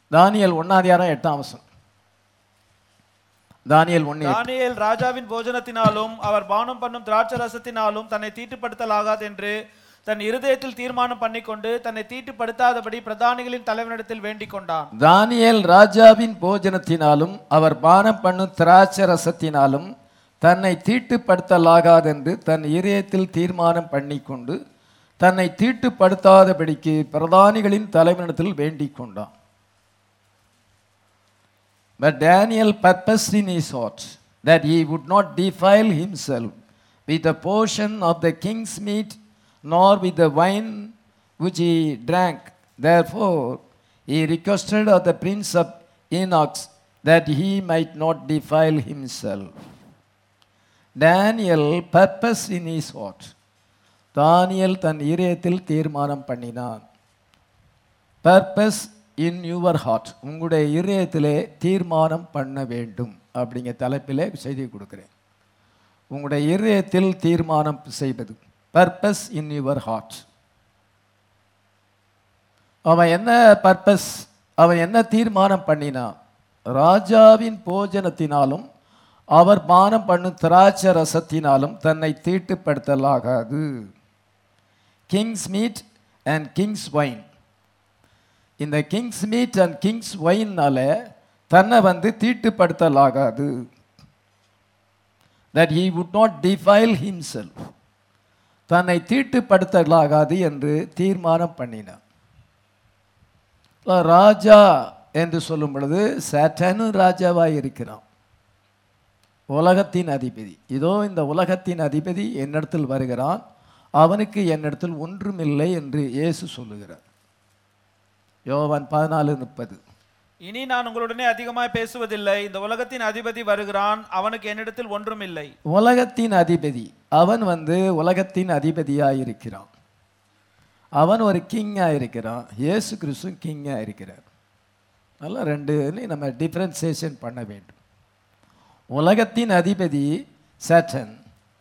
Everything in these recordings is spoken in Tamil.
தானியல் ஒன்னாதியாரம் எட்டாம் வசனம் தானியல் ஒன்னு எட்டு. தானியேல் ராஜாவின் போஜனத்தினாலும் அவர் பானம் பண்ணும் திராட்சை ரசத்தினாலும் தன்னை தீட்டுப்படுத்தலாகாது என்று தன் இருதயத்தில் தீர்மானம் பண்ணிக்கொண்டு தன்னை தீட்டுப்படுத்தாதபடி பிரதானிகளின் தலைவனிடத்தில் வேண்டிக் கொண்டான் தானியேல் ராஜாவின் போஜனத்தினாலும் அவர் பானம் பண்ணும் திராட்சை ரசத்தினாலும் தன்னை தீட்டுப்படுத்தலாகாதென்று தன் இதயத்தில் தீர்மானம் பண்ணிக்கொண்டு தன்னை தீட்டுப்படுத்தாதபடிக்கு பிரதானிகளின் தலைவனிடத்தில் வேண்டிக் கொண்டான் But Daniel purposed in his heart that he would not defile himself with a portion of the king's meat, nor with the wine which he drank. Therefore, he requested of the prince of eunuchs that he might not defile himself. Daniel purposed in his heart. Thaniyel தன் இதயத்தில் தீர்மானம் பண்ணினான் பர்பஸ் இன் யுவர் ஹார்ட் உங்களுடைய இதயத்திலே தீர்மானம் பண்ண வேண்டும் அப்படிங்கிற தலைப்பிலே செய்தி கொடுக்குறேன் உங்களுடைய இதயத்தில் தீர்மானம் செய்வது பர்பஸ் இன் யுவர் ஹார்ட் அவன் என்ன பர்பஸ் அவன் என்ன தீர்மானம் பண்ணினான் ராஜாவின் போஜனத்தினாலும் அவர் பானம் பண்ணும் திராட்சை ரசத்தினாலும் தன்னை தீட்டுப்படுத்தலாகாது king's meat and king's wine இந்த கிங்ஸ் மீட் அண்ட் கிங்ஸ் ஒயின்னால தன்னை வந்து தீட்டுப்படுத்தலாகாது that he would not defile himself தன்னை தீட்டுப்படுத்தலாகாது என்று தீர்மானம் பண்ணினார் இப்ப ராஜா என்று சொல்லும் பொழுது சேட்டனும் ராஜாவாய் இருக்கிறான் உலகத்தின் அதிபதி இதோ இந்த உலகத்தின் அதிபதி என்னிடத்தில் வருகிறான் அவனுக்கு என்னிடத்தில் ஒன்றுமில்லை என்று இயேசு சொல்லுகிறார் யோவான் பதினாலு முப்பது இனி நான் உங்களுடனே அதிகமாய் பேசுவதில்லை இந்த உலகத்தின் அதிபதி வருகிறான் அவனுக்கு என்னிடத்தில் ஒன்றும் இல்லை உலகத்தின் அதிபதி அவன் வந்து உலகத்தின் அதிபதியாக இருக்கிறான் அவன் ஒரு கிங்காக இருக்கிறான் இயேசு கிறிஸ்து கிங்காக இருக்கிறார் அதெல்லாம் ரெண்டு நம்ம டிஃப்ரென்சியேஷன் பண்ண வேண்டும் உலகத்தின் அதிபதி சேட்டன்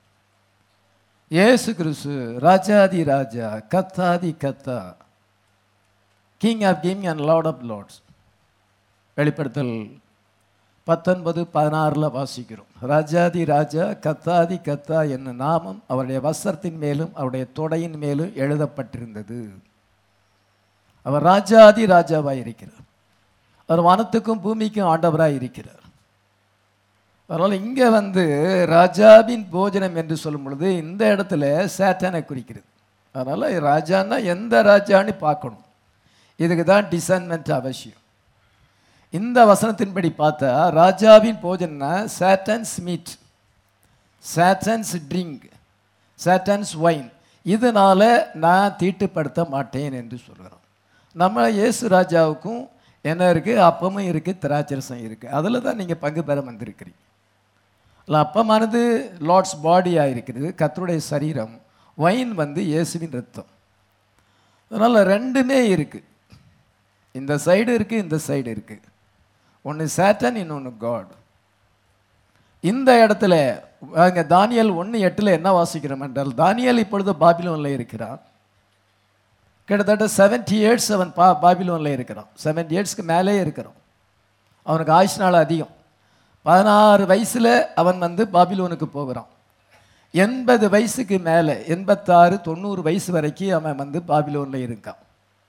இயேசு கிறிஸ்து ராஜாதி ராஜா கத்தாதி கத்தா king of king and lord of lords வெளிப்படுத்தல் பத்தொன்பது பதினாறில் வாசிக்கிறோம் ராஜாதி ராஜா கத்தாதி கத்தா என்ன நாமம் அவருடைய வஸ்திரத்தின் மேலும் அவருடைய தொடையின் மேலும் எழுதப்பட்டிருந்தது அவர் ராஜாதி ராஜாவாய் இருக்கிறார் அவர் வானத்துக்கும் பூமிக்கும் ஆண்டவராய் இருக்கிறார் அதனால் இங்கே வந்து ராஜாவின் போஜனம் என்று சொல்லும் பொழுது இந்த இடத்துல சேட்டானை குறிக்கிறது அதனால் ராஜான்னா எந்த ராஜான்னு பார்க்கணும் இதுக்கு தான் டிசைன்மெண்ட் அவசியம் இந்த வசனத்தின்படி பார்த்தா ராஜாவின் போஜனா Satan's meat Satan's drink Satan's wine இதனால நான் தீட்டுப்படுத்த மாட்டேன் என்று சொல்கிறோம் நம்ம இயேசு ராஜாவுக்கும் என்ன இருக்குது அப்பமும் இருக்குது திராட்சரசம் இருக்குது அதில் தான் நீங்கள் பங்கு பெற வந்திருக்கிறீங்க இல்லை அப்பமானது லார்ட்ஸ் பாடியாக இருக்கிறது கத்தருடைய சரீரம் ஒயின் வந்து இயேசுவின் ரத்தம் அதனால் ரெண்டுமே இருக்குது இந்த சைடு இருக்குது இந்த சைடு இருக்குது ஒன்று சேட்டன் இன்னொன்று காட் இந்த இடத்துல அங்கே தானியல் ஒன்று எட்டில் என்ன வாசிக்கிறோம் என்றால் தானியல் இப்பொழுது பாபிலோனில் இருக்கிறான் கிட்டத்தட்ட செவன்டி இயர்ஸ் அவன் பா பாபிலோனில் இருக்கிறான் செவன்டி இயர்ஸ்க்கு மேலே இருக்கிறான் அவனுக்கு ஆயுஷ் நாள் அதிகம் பதினாறு வயசில் அவன் வந்து பாபிலோனுக்கு போகிறான் எண்பது வயசுக்கு மேலே எண்பத்தாறு தொண்ணூறு வயசு வரைக்கும் அவன் வந்து பாபிலோனில் இருக்கான்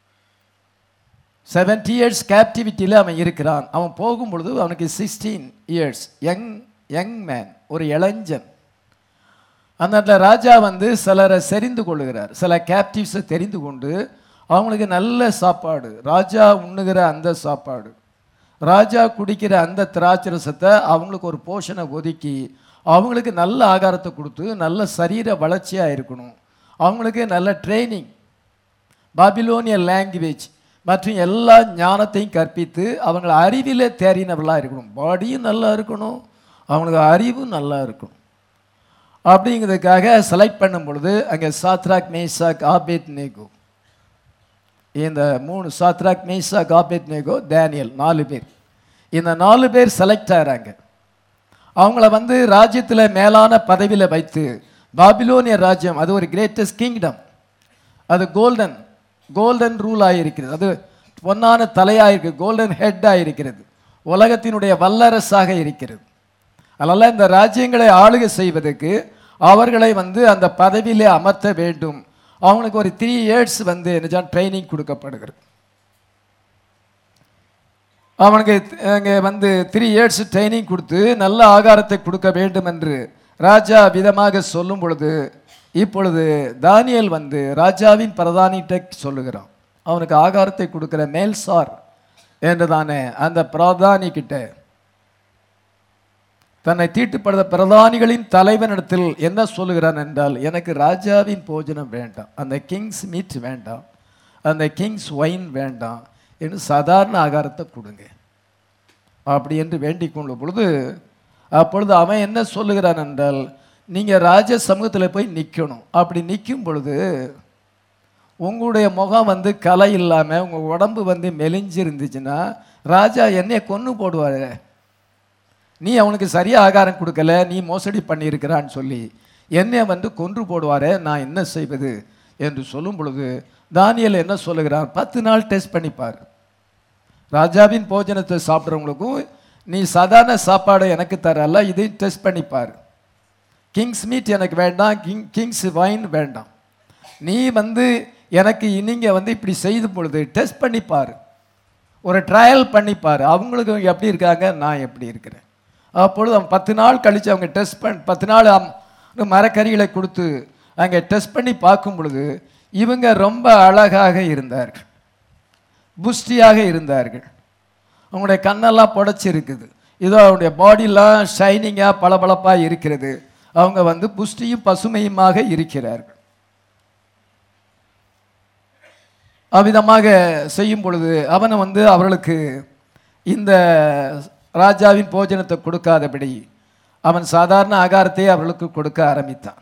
செவன்டி இயர்ஸ் கேப்டிவிட்டியில் அவன் இருக்கிறான் அவன் போகும் பொழுது அவனுக்கு sixteen years young young man ஒரு இளைஞன் அந்த இடத்துல ராஜா வந்து சிலரை செறிந்து கொள்ளுகிறார் சில கேப்டிவ்ஸை தெரிந்து கொண்டு அவங்களுக்கு நல்ல சாப்பாடு ராஜா உண்ணுகிற அந்த சாப்பாடு ராஜா குடிக்கிற அந்த திராட்சரசத்தை அவங்களுக்கு ஒரு போஷனை ஒதுக்கி அவங்களுக்கு நல்ல ஆகாரத்தை கொடுத்து நல்ல சரீர வளர்ச்சியாக இருக்கணும் அவங்களுக்கு நல்ல ட்ரைனிங் பாபிலோனிய லாங்குவேஜ் மற்றும் எல்லா ஞானத்தையும் கற்பித்து அவங்கள அறிவிலே தேறினவர்களாக இருக்கணும் பாடியும் நல்லா இருக்கணும் அவங்களுக்கு அறிவும் நல்லா இருக்கணும் அப்படிங்கிறதுக்காக செலக்ட் பண்ணும் பொழுது அங்கே சாத்ராக் மேசாக் ஆபேத் நேகோ இந்த மூணு Shadrach Meshach Abednego Daniel நாலு பேர் இந்த நாலு பேர் செலக்ட் ஆகிறாங்க அவங்கள வந்து ராஜ்யத்தில் மேலான பதவியில் வைத்து பாபிலோனிய ராஜ்யம் அது ஒரு கிரேட்டஸ்ட் கிங்டம் அது கோல்டன் கோல்டன் ரூல் ஆகியிருக்கிறது அது பொன்னான தலையாக இருக்கு கோல்டன் ஹெட்டாக இருக்கிறது உலகத்தினுடைய வல்லரசாக இருக்கிறது அதனால் இந்த ராஜ்யங்களை ஆளுகை செய்வதற்கு அவர்களை வந்து அந்த பதவியிலே அமர்த்த வேண்டும் அவங்களுக்கு ஒரு த்ரீ இயர்ஸ் வந்து நிஜம் ட்ரைனிங் கொடுக்கப்படுகிறது அவனுக்கு அங்கே வந்து த்ரீ இயர்ஸ் ட்ரைனிங் கொடுத்து நல்ல ஆகாரத்தை கொடுக்க வேண்டும் என்று ராஜா விதமாக சொல்லும் பொழுது இப்பொழுது தானியேல் வந்து ராஜாவின் பிரதானிட்ட சொல்லுகிறான் அவனுக்கு ஆகாரத்தை கொடுக்கிற மேல்சார் என்று தானே அந்த பிரதானி கிட்ட தன்னை தீட்டுப்படுத்த பிரதானிகளின் தலைவனிடத்தில் என்ன சொல்லுகிறான் என்றால் எனக்கு ராஜாவின் போஜனம் வேண்டாம் அந்த கிங்ஸ் மீட் வேண்டாம் அந்த கிங்ஸ் ஒயின் வேண்டாம் என்று சாதாரண ஆகாரத்தை கொடுங்க அப்படி என்று வேண்டிக் கொண்ட பொழுது அப்பொழுது அவன் என்ன சொல்லுகிறான் என்றால் நீங்கள் ராஜ சமூகத்தில் போய் நிற்கணும் அப்படி நிற்கும் பொழுது உங்களுடைய முகம் வந்து கலை இல்லாமல் உங்கள் உடம்பு வந்து மெலிஞ்சிருந்துச்சுன்னா ராஜா என்னைய கொன்று போடுவார் நீ அவனுக்கு சரியாக ஆகாரம் கொடுக்கல நீ மோசடி பண்ணியிருக்கிறான்னு சொல்லி என்னை வந்து கொன்று போடுவாரே நான் என்ன செய்வது என்று சொல்லும் பொழுது தானியல் என்ன சொல்லுகிறான் பத்து நாள் டெஸ்ட் பண்ணிப்பார் ராஜாவின் போஜனத்தை சாப்பிட்றவங்களுக்கும் நீ சாதாரண சாப்பாடை எனக்கு தரல இதையும் டெஸ்ட் பண்ணிப்பார் கிங்ஸ் மீட் எனக்கு வேண்டாம் கிங் கிங்ஸ் வைன் வேண்டாம் நீ வந்து எனக்கு நீங்கள் வந்து இப்படி செய்யும் பொழுது டெஸ்ட் பண்ணிப்பார் ஒரு ட்ரையல் பண்ணிப்பார் அவங்களுக்கு எப்படி இருக்காங்க நான் எப்படி இருக்கிறேன் அப்பொழுது அவன் பத்து நாள் கழித்து அவங்க டெஸ்ட் பண்ண பத்து நாள் அம்- மரக்கறிகளை கொடுத்து அங்கே டெஸ்ட் பண்ணி பார்க்கும் பொழுது இவங்க ரொம்ப அழகாக இருந்தார்கள் புஷ்டியாக இருந்தார்கள் அவங்களுடைய கண்ணெல்லாம் புடைச்சிருக்குது இதோ அவருடைய பாடிலாம் ஷைனிங்காக பளபளப்பாக இருக்கிறது அவங்க வந்து புஷ்டியும் பசுமையுமாக இருக்கிறார்கள் அவ்விதமாக செய்யும் பொழுது அவனை வந்து அவர்களுக்கு இந்த ராஜாவின் போஜனத்தை கொடுக்காதபடி அவன் சாதாரண ஆகாரத்தை அவர்களுக்கு கொடுக்க ஆரம்பித்தான்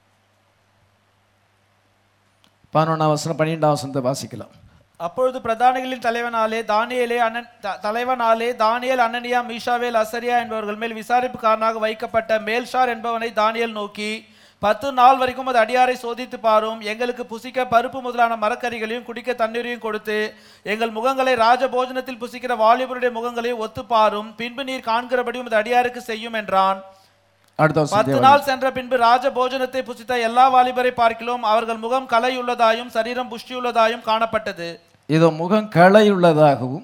பதினொன்றாம் வசனம் பன்னிரெண்டாம் வசனத்தை வாசிக்கலாம் அப்பொழுது பிரதானிகளின் தலைவனாலே தானியேலே அனன் த- தலைவனாலே தானியேல் அனனியா மீஷாவேல் அசரியா என்பவர்கள் மேல் விசாரிப்புக்காரனாக வைக்கப்பட்ட மேல்ஷார் என்பவனை தானியேல் நோக்கி பத்து நாள் வரைக்கும் அது அடியாரை சோதித்து பாரும் எங்களுக்கு புசிக்க பருப்பு முதலான மரக்கறிகளையும் குடிக்க தண்ணீரையும் கொடுத்து எங்கள் முகங்களை ராஜ போஜனத்தில் புசிக்கிற வாலிபருடைய முகங்களையும் ஒத்து பாரும் பின்பு நீர் காண்கிறபடியும் அது அடியாருக்கு செய்யும் என்றான் அடுத்த வசனத்தை பத்து நாள் சென்ற பின்பு ராஜ போஜனத்தை புசித்த எல்லா வாலிபரை பார்க்கிலும் அவர்கள் முகம் கலையுள்ளதாயும் சரீரம் புஷ்டியுள்ளதாயும் காணப்பட்டது இதோ முகம் களையுள்ளதாகவும்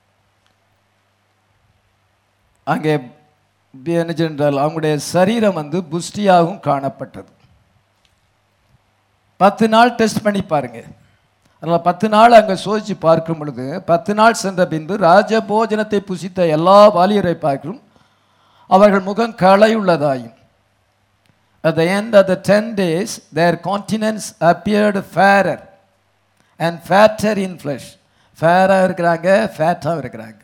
அங்கே பி- என்ன சென்றால் அவங்களுடைய சரீரம் வந்து புஷ்டியாகவும் காணப்பட்டது பத்து நாள் டெஸ்ட் பண்ணி பாருங்க அதனால் பத்து நாள் அங்கே சோதிச்சு பார்க்கும் பொழுது பத்து நாள் சென்ற பின்பு ராஜ போஜனத்தை புசித்த எல்லா வாலியரை பார்க்கும் அவர்கள் முகம் களையுள்ளதாயும் At the end of the ten days, their countenance appeared fairer and fatter in flesh. ஃபேராக இருக்கிறாங்க ஃபேட்டாக இருக்கிறாங்க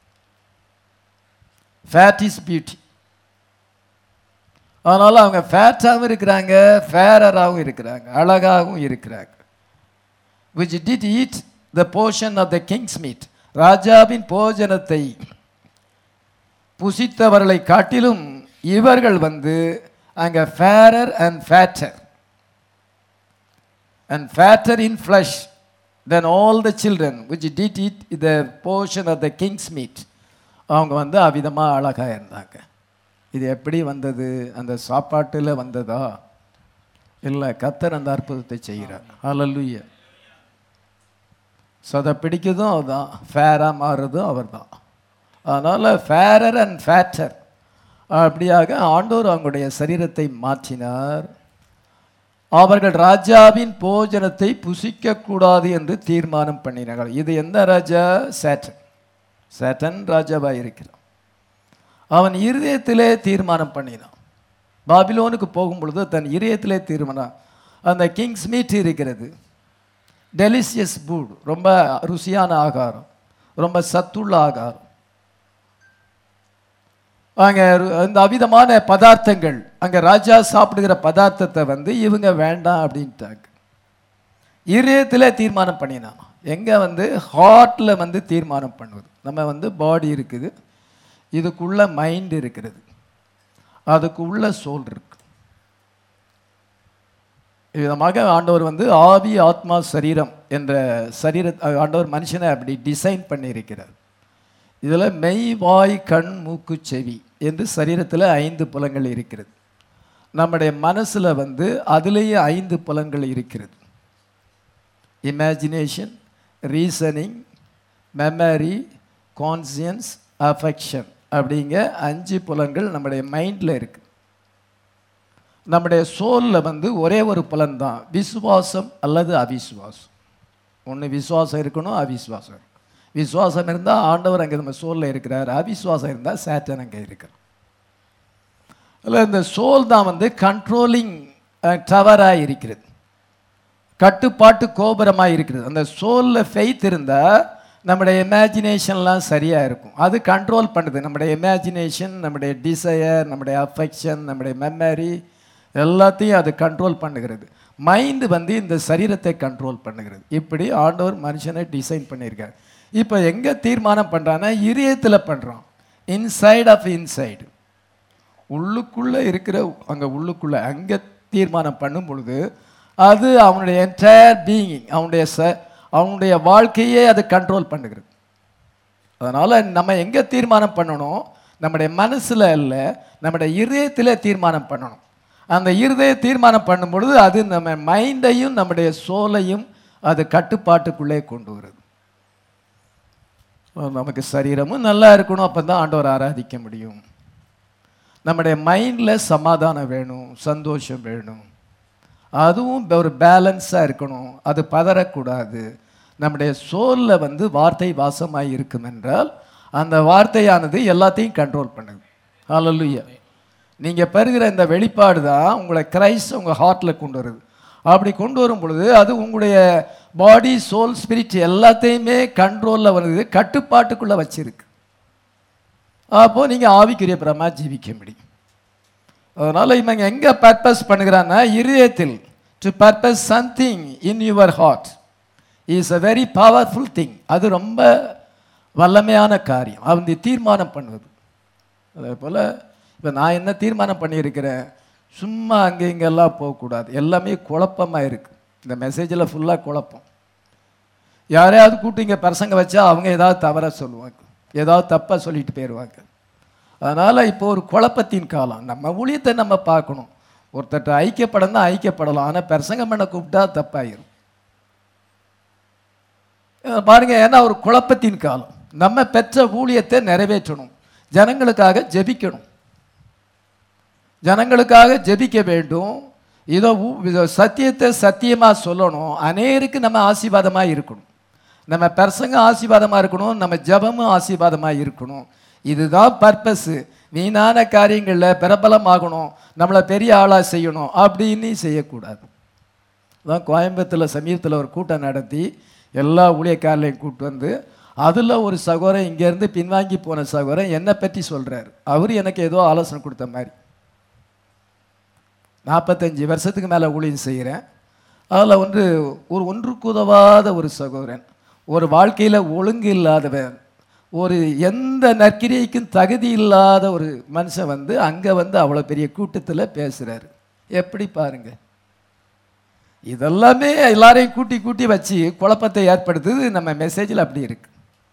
ஃபேட் இஸ் பியூட்டி அதனால் அவங்க ஃபேட்டாகவும் இருக்கிறாங்க ஃபேரராகவும் இருக்கிறாங்க அழகாகவும் இருக்கிறாங்க which did eat the portion of the king's meat ராஜாவின் போஜனத்தை புசித்தவர்களை காட்டிலும் இவர்கள் வந்து அங்கே fairer and fatter and fatter in flesh then all the children which did eat the portion of the king's meat அவங்க வந்து அவிதமாக அழகாக இருந்தாங்க இது எப்படி வந்தது அந்த சாப்பாட்டில் வந்ததா இல்லை கத்தர் அந்த அற்புதத்தை செய்கிறார் ஹalleluya ஸோ அதை பிடிக்கிறதும் அவர்தான் ஃபேராக மாறுறதும் அவர் தான் அதனால் ஃபேரர் அண்ட் ஃபேட்டர் அப்படியாக ஆண்டோர் அவங்களுடைய சரீரத்தை மாற்றினார் அவர்கள் ராஜாவின் போஜனத்தை புசிக்கக்கூடாது என்று தீர்மானம் பண்ணினார்கள் இது எந்த ராஜா சேட்டன் சேட்டன் ராஜாவாக இருக்கிறான் அவன் இருதயத்திலே தீர்மானம் பண்ணினான் பாபிலோனுக்கு போகும் பொழுது தன் இதயத்திலே தீர்மானம் அந்த கிங்ஸ் மீட் இருக்கிறது டெலிசியஸ் ஃபுட் ரொம்ப ருசியான ஆகாரம் ரொம்ப சத்துள்ள ஆகாரம் அங்கே இந்த அவிதமான பதார்த்தங்கள் அங்கே ராஜா சாப்பிடுகிற பதார்த்தத்தை வந்து இவங்க வேண்டாம் அப்படின்ட்டாங்க இதயத்தில் தீர்மானம் பண்ணினான் எங்கே வந்து ஹார்ட்டில் வந்து தீர்மானம் பண்ணுவது நம்ம வந்து பாடி இருக்குது இதுக்குள்ள மைண்ட் இருக்கிறது அதுக்குள்ள சோல் இருக்கு விதமாக ஆண்டவர் வந்து ஆவி ஆத்மா சரீரம் என்ற சரீர ஆண்டவர் மனுஷனை அப்படி டிசைன் பண்ணியிருக்கிறார் இதில் மெய் வாய் கண் மூக்கு செவி என்று சரீரத்தில் ஐந்து புலங்கள் இருக்கிறது நம்முடைய மனசில் வந்து அதுலேயே ஐந்து புலங்கள் இருக்கிறது imagination reasoning memory conscience affection அப்படிங்க அஞ்சு புலன்கள் நம்முடைய மைண்டில் இருக்குது நம்முடைய சோலில் வந்து ஒரே ஒரு புலன் தான் விசுவாசம் அல்லது அவிசுவாசம் ஒன்று விசுவாசம் இருக்கணும் அவிசுவாசம் இருக்கணும் விசுவாசம் இருந்தால் ஆண்டவர் அங்கே நம்ம சோலில் இருக்கிறார் அவிசுவாசம் இருந்தால் சேட்டன் அங்கே இருக்கிறார் அதில் இந்த சோல் தான் வந்து கண்ட்ரோலிங் டவராக இருக்கிறது கட்டுப்பாட்டு கோபுரமாக இருக்கிறது அந்த சோலில் ஃபெய்த் இருந்தால் நம்முடைய இமேஜினேஷன்லாம் சரியாக இருக்கும் அது கண்ட்ரோல் பண்ணுது நம்முடைய இமேஜினேஷன் நம்முடைய டிசையர் நம்முடைய அஃபெக்ஷன் நம்முடைய மெமரி எல்லாத்தையும் அது கண்ட்ரோல் பண்ணுகிறது மைண்டு வந்து இந்த சரீரத்தை கண்ட்ரோல் பண்ணுகிறது இப்படி ஆண்டவர் மனுஷனை டிசைன் பண்ணியிருக்காரு இப்போ எங்கே தீர்மானம் பண்ணுறான்னா இதயத்தில் பண்ணுறோம் இன்சைட் ஆஃப் இன்சைடு உள்ளுக்குள்ளே இருக்கிற அங்கே உள்ளுக்குள்ளே அங்கே தீர்மானம் பண்ணும் பொழுது அது அவனுடைய என்டையர் பீயிங் அவனுடைய ச அவனுடைய வாழ்க்கையே அது கண்ட்ரோல் பண்ணுகிறது அதனால் நம்ம எங்கே தீர்மானம் பண்ணணும் நம்முடைய மனசில் இல்லை நம்முடைய இருதயத்தில் தீர்மானம் பண்ணணும் அந்த இருதய தீர்மானம் பண்ணும் பொழுது அது நம்ம மைண்டையும் நம்முடைய சோலையும் அது கட்டுப்பாட்டுக்குள்ளே கொண்டு வருது நமக்கு சரீரமும் நல்லா இருக்கணும் அப்போ தான் ஆண்டவர் ஆராதிக்க முடியும் நம்முடைய மைண்டில் சமாதானம் வேணும் சந்தோஷம் வேணும் அதுவும் ஒரு பேலன்ஸாக இருக்கணும் அது பதறக்கூடாது நம்முடைய சோலில் வந்து வார்த்தை வாசமாய் இருக்கும் என்றால் அந்த வார்த்தையானது எல்லாத்தையும் கண்ட்ரோல் பண்ணுது ஹalleluya நீங்கள் பெறுகிற இந்த வெளிப்பாடு தான் உங்களை கிரைஸ்ட் உங்கள் ஹார்ட்டில் கொண்டு வருது அப்படி கொண்டு வரும் பொழுது அது உங்களுடைய பாடி சோல் ஸ்பிரிட் எல்லாத்தையுமே கண்ட்ரோலில் வருது கட்டுப்பாட்டுக்குள்ளே வச்சிருக்கு அப்போது நீங்கள் ஆவிக்குரிய பிரமா ஜீவிக்க முடியும் அதனால் இவங்க எங்கே பர்பஸ் பண்ணுகிறான்னா இருதயத்தில் to purpose something in your heart is a very powerful thing அது ரொம்ப வல்லமையான காரியம் அவன் தீர்மானம் பண்ணுவது அதே போல் இப்போ நான் என்ன தீர்மானம் பண்ணியிருக்கிறேன் சும்மா அங்கே இங்கெல்லாம் போகக்கூடாது எல்லாமே குழப்பமாக இருக்குது இந்த மெசேஜில் ஃபுல்லாக குழப்பம் யாரையாவது கூட்டி இங்கே பிரசங்க வச்சா அவங்க ஏதாவது தவறாக சொல்லுவாங்க ஏதாவது தப்பாக சொல்லிட்டு போயிடுவாங்க அதனால் இப்போ ஒரு குழப்பத்தின் காலம் நம்ம ஊழியத்தை நம்ம பார்க்கணும் ஒருத்தர்கிட்ட ஐக்கியப்படனா ஐக்கியப்படலாம் ஆனால் பிரசங்கம் பண்ண கூப்பிட்டா தப்பாயிரும் அஹ் பாருங்க ஏன்னா ஒரு குழப்பத்தின் காலம் நம்ம பெற்ற ஊழியத்தை நிறைவேற்றணும் ஜனங்களுக்காக ஜெபிக்கணும் ஜனங்களுக்காக ஜெபிக்க வேண்டும் இதோ ஊ- இதோ சத்தியத்தை சத்தியமாக சொல்லணும் அநேருக்கு நம்ம ஆசீர்வாதமாக இருக்கணும் நம்ம பிரசங்கம் ஆசீர்வாதமாக இருக்கணும் நம்ம ஜெபமும் ஆசீர்வாதமாக இருக்கணும் இதுதான் பர்பஸ்ஸு வீணான காரியங்களில் பிரபலமாகணும் நம்மளை பெரிய ஆளாக செய்யணும் அப்படின்னு செய்யக்கூடாது அதான் கோயம்புத்தூரில் சமீபத்தில் ஒரு கூட்டம் நடத்தி எல்லா ஊழியக்காரர்களையும் கூப்பிட்டு வந்து அதில் ஒரு சகோதரன் இங்கேருந்து பின்வாங்கி போன சகோதரன் என்னை பற்றி சொல்கிறார் அவர் எனக்கு ஏதோ ஆலோசனை கொடுத்த மாதிரி நாற்பத்தஞ்சு வருஷத்துக்கு மேலே ஊழியம் செய்கிறேன் அதில் வந்து ஒரு ஒன்றுக்கு உதவாத ஒரு சகோதரன் ஒரு வாழ்க்கையில் ஒழுங்கு இல்லாதவன் ஒரு எந்த நற்கிரியைக்கும் தகுதி இல்லாத ஒரு மனுஷன் வந்து அங்கே வந்து அவ்வளோ பெரிய கூட்டத்தில் பேசுகிறாரு எப்படி பாருங்க இதெல்லாமே எல்லாரையும் கூட்டி கூட்டி வச்சு குழப்பத்தை ஏற்படுத்துது நம்ம மெசேஜில் அப்படி இருக்கு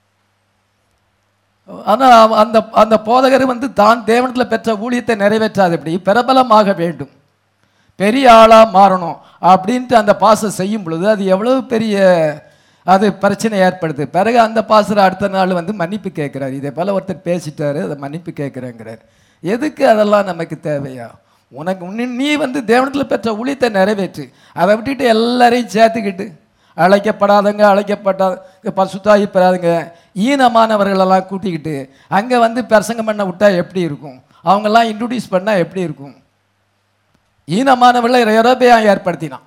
ஆனால் அந்த அந்த போதகர் வந்து தான் தேவனத்தில் பெற்ற ஊழியத்தை நிறைவேற்றாது எப்படி பிரபலமாக வேண்டும் பெரிய ஆளாக மாறணும் அப்படின்ட்டு அந்த பாசம் செய்யும் பொழுது அது எவ்வளவு பெரிய அது பிரச்சனை ஏற்படுது பிறகு அந்த பாசர் அடுத்த நாள் வந்து மன்னிப்பு கேட்குறாரு இதே போல் ஒருத்தர் பேசிட்டாரு அதை மன்னிப்பு கேட்குறேங்கிறார் எதுக்கு அதெல்லாம் நமக்கு தேவையா உனக்கு உன்னை- நீ வந்து தேவனத்தில் பெற்ற ஊழியத்தை நிறைவேற்று அதை விட்டுட்டு எல்லாரையும் சேர்த்துக்கிட்டு அழைக்கப்படாதவங்க அழைக்கப்படாத பசுத்தாகி பெறாதுங்க ஈனமானவர்களெல்லாம் கூட்டிக்கிட்டு அங்கே வந்து பிரசங்கம் பண்ண விட்டா எப்படி இருக்கும் அவங்கெல்லாம் இன்ட்ரடியூஸ் பண்ணால் எப்படி இருக்கும் ஈனமானவர்களை எரோபியா ஏற்படுத்தினான்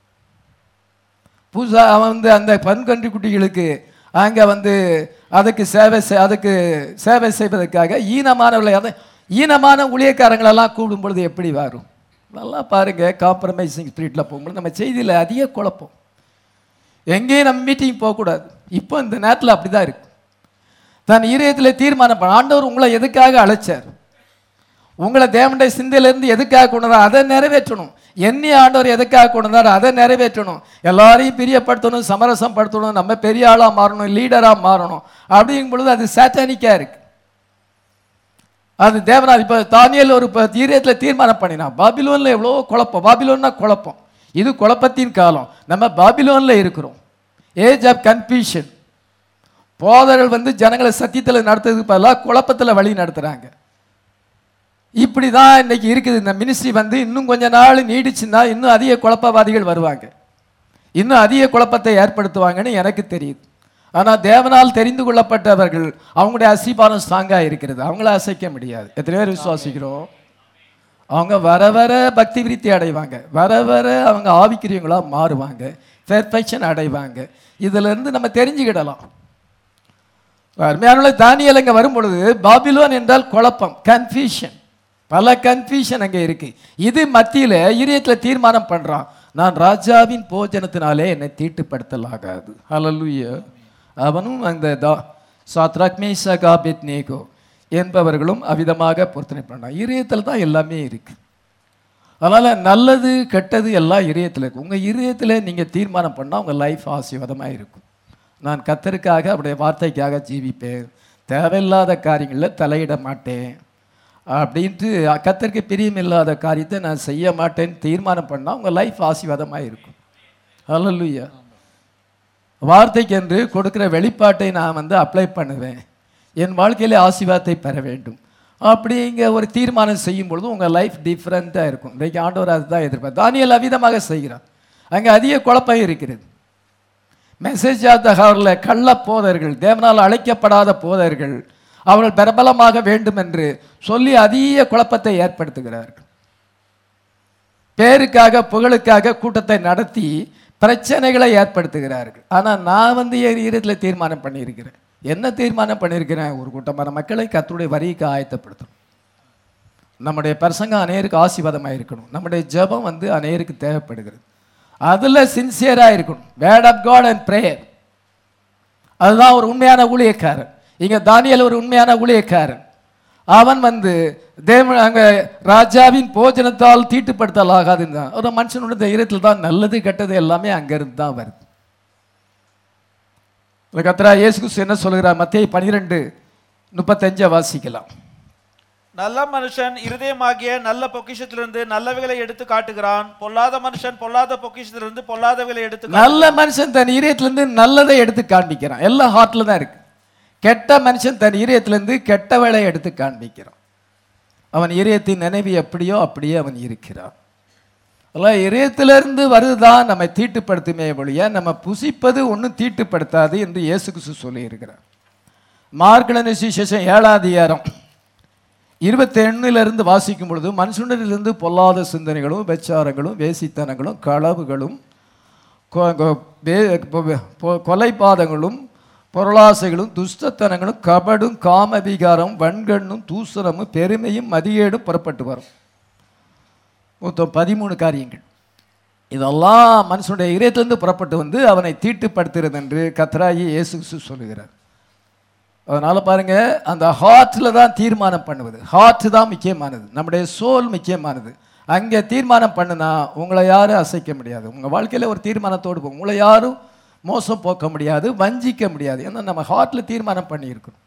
புதுசா அவன் வந்து அந்த பன்கன்று குட்டிகளுக்கு அங்கே வந்து அதுக்கு சேவை செய்- அதுக்கு சேவை செய்வதற்காக ஈனமானவர்களை அதை ஈனமான ஊழியக்காரங்களெல்லாம் கூடும் பொழுது எப்படி வரும் நல்லா பாருங்க காம்ப்ரமைசிங் ஸ்பிரிட்டில் போகும்போது நம்ம செய்தியில் அதிக குழப்பம் எங்கேயும் நம்ம மீட்டிங் போகக்கூடாது இப்போ இந்த நேரத்தில் அப்படி தான் இருக்கு தன் இதயத்தில் தீர்மானம் பண்ண ஆண்டவர் உங்களை எதுக்காக அழைச்சார் உங்களை தேவனுடைய சிந்தையிலிருந்து எதுக்காக கொண்டு வந்தார் அதை நிறைவேற்றணும் எண்ணி ஆண்டவர் எதுக்காக கொண்டு வந்தார் அதை நிறைவேற்றணும் எல்லாரையும் பிரியப்படுத்தணும் சமரசம் படுத்தணும் நம்ம பெரிய ஆளாக மாறணும் லீடராக மாறணும் அப்படிங்கும் பொழுது அது சாட்டானிக்காக இருக்கு அது தேவனார் இப்போ தானியல் ஒரு ப- தீரியத்தில் தீர்மானம் பண்ணினான் பாபிலோனில் எவ்வளோ குழப்பம் பாபிலோன்னா குழப்பம் இது குழப்பத்தின் காலம் நம்ம பாபிலோனில் இருக்கிறோம் ஏஜ் ஆஃப் கன்ஃபியூஷன் போதர்கள் வந்து ஜனங்களை சத்தியத்தில் நடத்துறதுக்கு பதிலாக குழப்பத்தில் வழி நடத்துகிறாங்க இப்படி தான் இன்னைக்கு இருக்குது இந்த மினிஸ்ட்ரி வந்து இன்னும் கொஞ்ச நாள் நீடிச்சுன்னா இன்னும் அதிக குழப்பவாதிகள் வருவாங்க இன்னும் அதிக குழப்பத்தை ஏற்படுத்துவாங்கன்னு எனக்கு தெரியுது ஆனால் தேவனால் தெரிந்து கொள்ளப்பட்டவர்கள் அவங்களுடைய அசிபானம் ஸ்ட்ராங்காக இருக்கிறது அவங்கள அசைக்க முடியாது எத்தனை பேர் விசுவாசிக்கிறோம் அவங்க வர வர பக்தி விருத்தி அடைவாங்க வர வர அவங்க ஆவிக்கிரியவங்களா மாறுவாங்க பெர்ஃபெக்ஷன் அடைவாங்க இதிலிருந்து நம்ம தெரிஞ்சுக்கிடலாம் அருமையான தானியல் அங்கே வரும் பொழுது பாபிலோன் என்றால் குழப்பம் கன்ஃபியூஷன் பல கன்ஃபியூஷன் அங்கே இருக்கு இது மத்தியில் இதயத்தில் தீர்மானம் பண்றான் நான் ராஜாவின் போஜனத்தினாலே என்னை தீட்டுப்படுத்தலாகாது ஹalleluya அவனும் அந்த தா சாத்ராக் மேஷாக் ஆபேத்நேகோ என்பவர்களும் அவிதமாக பொருத்தனை பண்ணான் இதயத்தில் தான் எல்லாமே இருக்கு அதனால் நல்லது கெட்டது எல்லாம் இதயத்தில் இருக்கு உங்கள் இதயத்தில் நீங்கள் தீர்மானம் பண்ணால் உங்கள் லைஃப் ஆசீர்வாதமாக இருக்கும் நான் கத்தருக்காக அவருடைய வார்த்தைக்காக ஜீவிப்பேன் தேவையில்லாத காரியங்களில் தலையிட மாட்டேன் அப்படின்ட்டு கத்தருக்கு பிரியமில்லாத காரியத்தை நான் செய்ய மாட்டேன்னு தீர்மானம் பண்ணால் உங்கள் லைஃப் ஆசீர்வாதமாக இருக்கும் அல்லல்லுயா வார்த்தைக்கென்று கொடுக்குற வெளிப்பாட்டை நான் வந்து அப்ளை பண்ணுவேன் என் வாழ்க்கையிலே ஆசீர்வாதத்தை பெற வேண்டும் அப்படிங்க ஒரு தீர்மானம் செய்யும் பொழுது உங்கள் லைஃப் டிஃப்ரெண்ட்டாக இருக்கும் இன்றைக்கு ஆண்டவர் அதுதான் எதிர்பார்த்து தானியல் அவிதமாக செய்கிறார் அங்கே அதிக குழப்பம் இருக்கிறது மெசேஜ் ஆஃப் த ஹவரில் கள்ள போதர்கள் தேவனால் அழைக்கப்படாத போதர்கள் அவர்கள் பிரபலமாக வேண்டும் என்று சொல்லி அதிக குழப்பத்தை ஏற்படுத்துகிறார்கள் பேருக்காக புகழுக்காக கூட்டத்தை நடத்தி பிரச்சனைகளை ஏற்படுத்துகிறார்கள் ஆனால் நான் வந்து என் ஈரத்தில் தீர்மானம் பண்ணியிருக்கிறேன் என்ன தீர்மானம் பண்ணியிருக்கிறேன் ஒரு கூட்டமான மக்களை கர்த்தருடைய வரிக்கு ஆயத்தப்படுத்தணும் நம்முடைய பிரசங்கம் அநேருக்கு ஆசீர்வாதமாக இருக்கணும் நம்முடைய ஜெபம் வந்து அநேருக்கு தேவைப்படுகிறது அதில் சின்சியராக இருக்கணும் word of God and prayer அதுதான் ஒரு உண்மையான ஊழியக்காரன் இங்கே தானியல் ஒரு உண்மையான ஊழியக்காரன் அவன் வந்து தேவ அங்கே ராஜாவின் போஜனத்தால் தீட்டுப்படுத்தலாகாதுன்னு ஒரு மனுஷனுடைய தைரியத்தில் தான் நல்லது கெட்டது எல்லாமே அங்கேருந்து தான் வருது இந்த கத்ரா இயேசு கிறிஸ்து என்ன சொல்கிறார் மத்திய பனிரெண்டு முப்பத்தஞ்சை வாசிக்கலாம் நல்ல மனுஷன் இருதயமாகிய நல்ல பொக்கிஷத்திலிருந்து நல்லவைகளை எடுத்து காட்டுகிறான் பொல்லாத மனுஷன் பொல்லாத பொக்கிஷத்திலிருந்து பொல்லாதவைகளை எடுத்து காட்டுகிறான். நல்ல மனுஷன் தன் இதயத்திலிருந்து நல்லதை எடுத்து காண்பிக்கிறான் எல்லாம் ஹார்ட்ல தான் இருக்கு கெட்ட மனுஷன் தன் இதயத்திலிருந்து கெட்டவளை எடுத்து காண்பிக்கிறான் அவன் இதயத்தின் நினைவு எப்படியோ அப்படியே அவன் இருக்கிறான் அதெல்லாம் இதயத்திலிருந்து வருதுதான் நம்மை தீட்டுப்படுத்துமே ஒழிய நம்ம புசிப்பது ஒன்றும் தீட்டுப்படுத்தாது என்று இயேசு கிறிஸ்து சொல்லியிருக்கிறார் மார்க்கலன சுவிசேஷம் ஏழாம் அதிகாரம் இருபத்தெண்ணிலிருந்து வாசிக்கும் பொழுது மனுஷனிலிருந்து பொல்லாத சிந்தனைகளும் வெச்சாரங்களும் வேசித்தனங்களும் களவுகளும் கொ- கொ- வே- பொ- பொ- கொலைபாதங்களும் பொருளாசைகளும் துஷ்டத்தனங்களும் கபடும் காமவிகாரம் வன்கண்ணும் தூசணமும் பெருமையும் மதியேடும் புறப்பட்டு வரும் மொத்தம் பதிமூணு காரியங்கள் இதெல்லாம் மனுஷனுடைய இதயத்திலிருந்து புறப்பட்டு வந்து அவனை தீட்டுப்படுத்துகிறது என்று கத்ராயி இயேசு கிறிஸ்து சொல்லுகிறார் அதனால் பாருங்க அந்த ஹார்ட்டில் தான் தீர்மானம் பண்ணுவது ஹார்ட் தான் முக்கியமானது நம்முடைய சோல் முக்கியமானது அங்கே தீர்மானம் பண்ணுனா உங்களை யாரும் அசைக்க முடியாது உங்கள் வாழ்க்கையில் ஒரு தீர்மானத்தோடு போகும் உங்களை யாரும் மோசம் போக்க முடியாது வஞ்சிக்க முடியாது ஏன்னா நம்ம ஹார்ட்டில் தீர்மானம் பண்ணியிருக்கோம்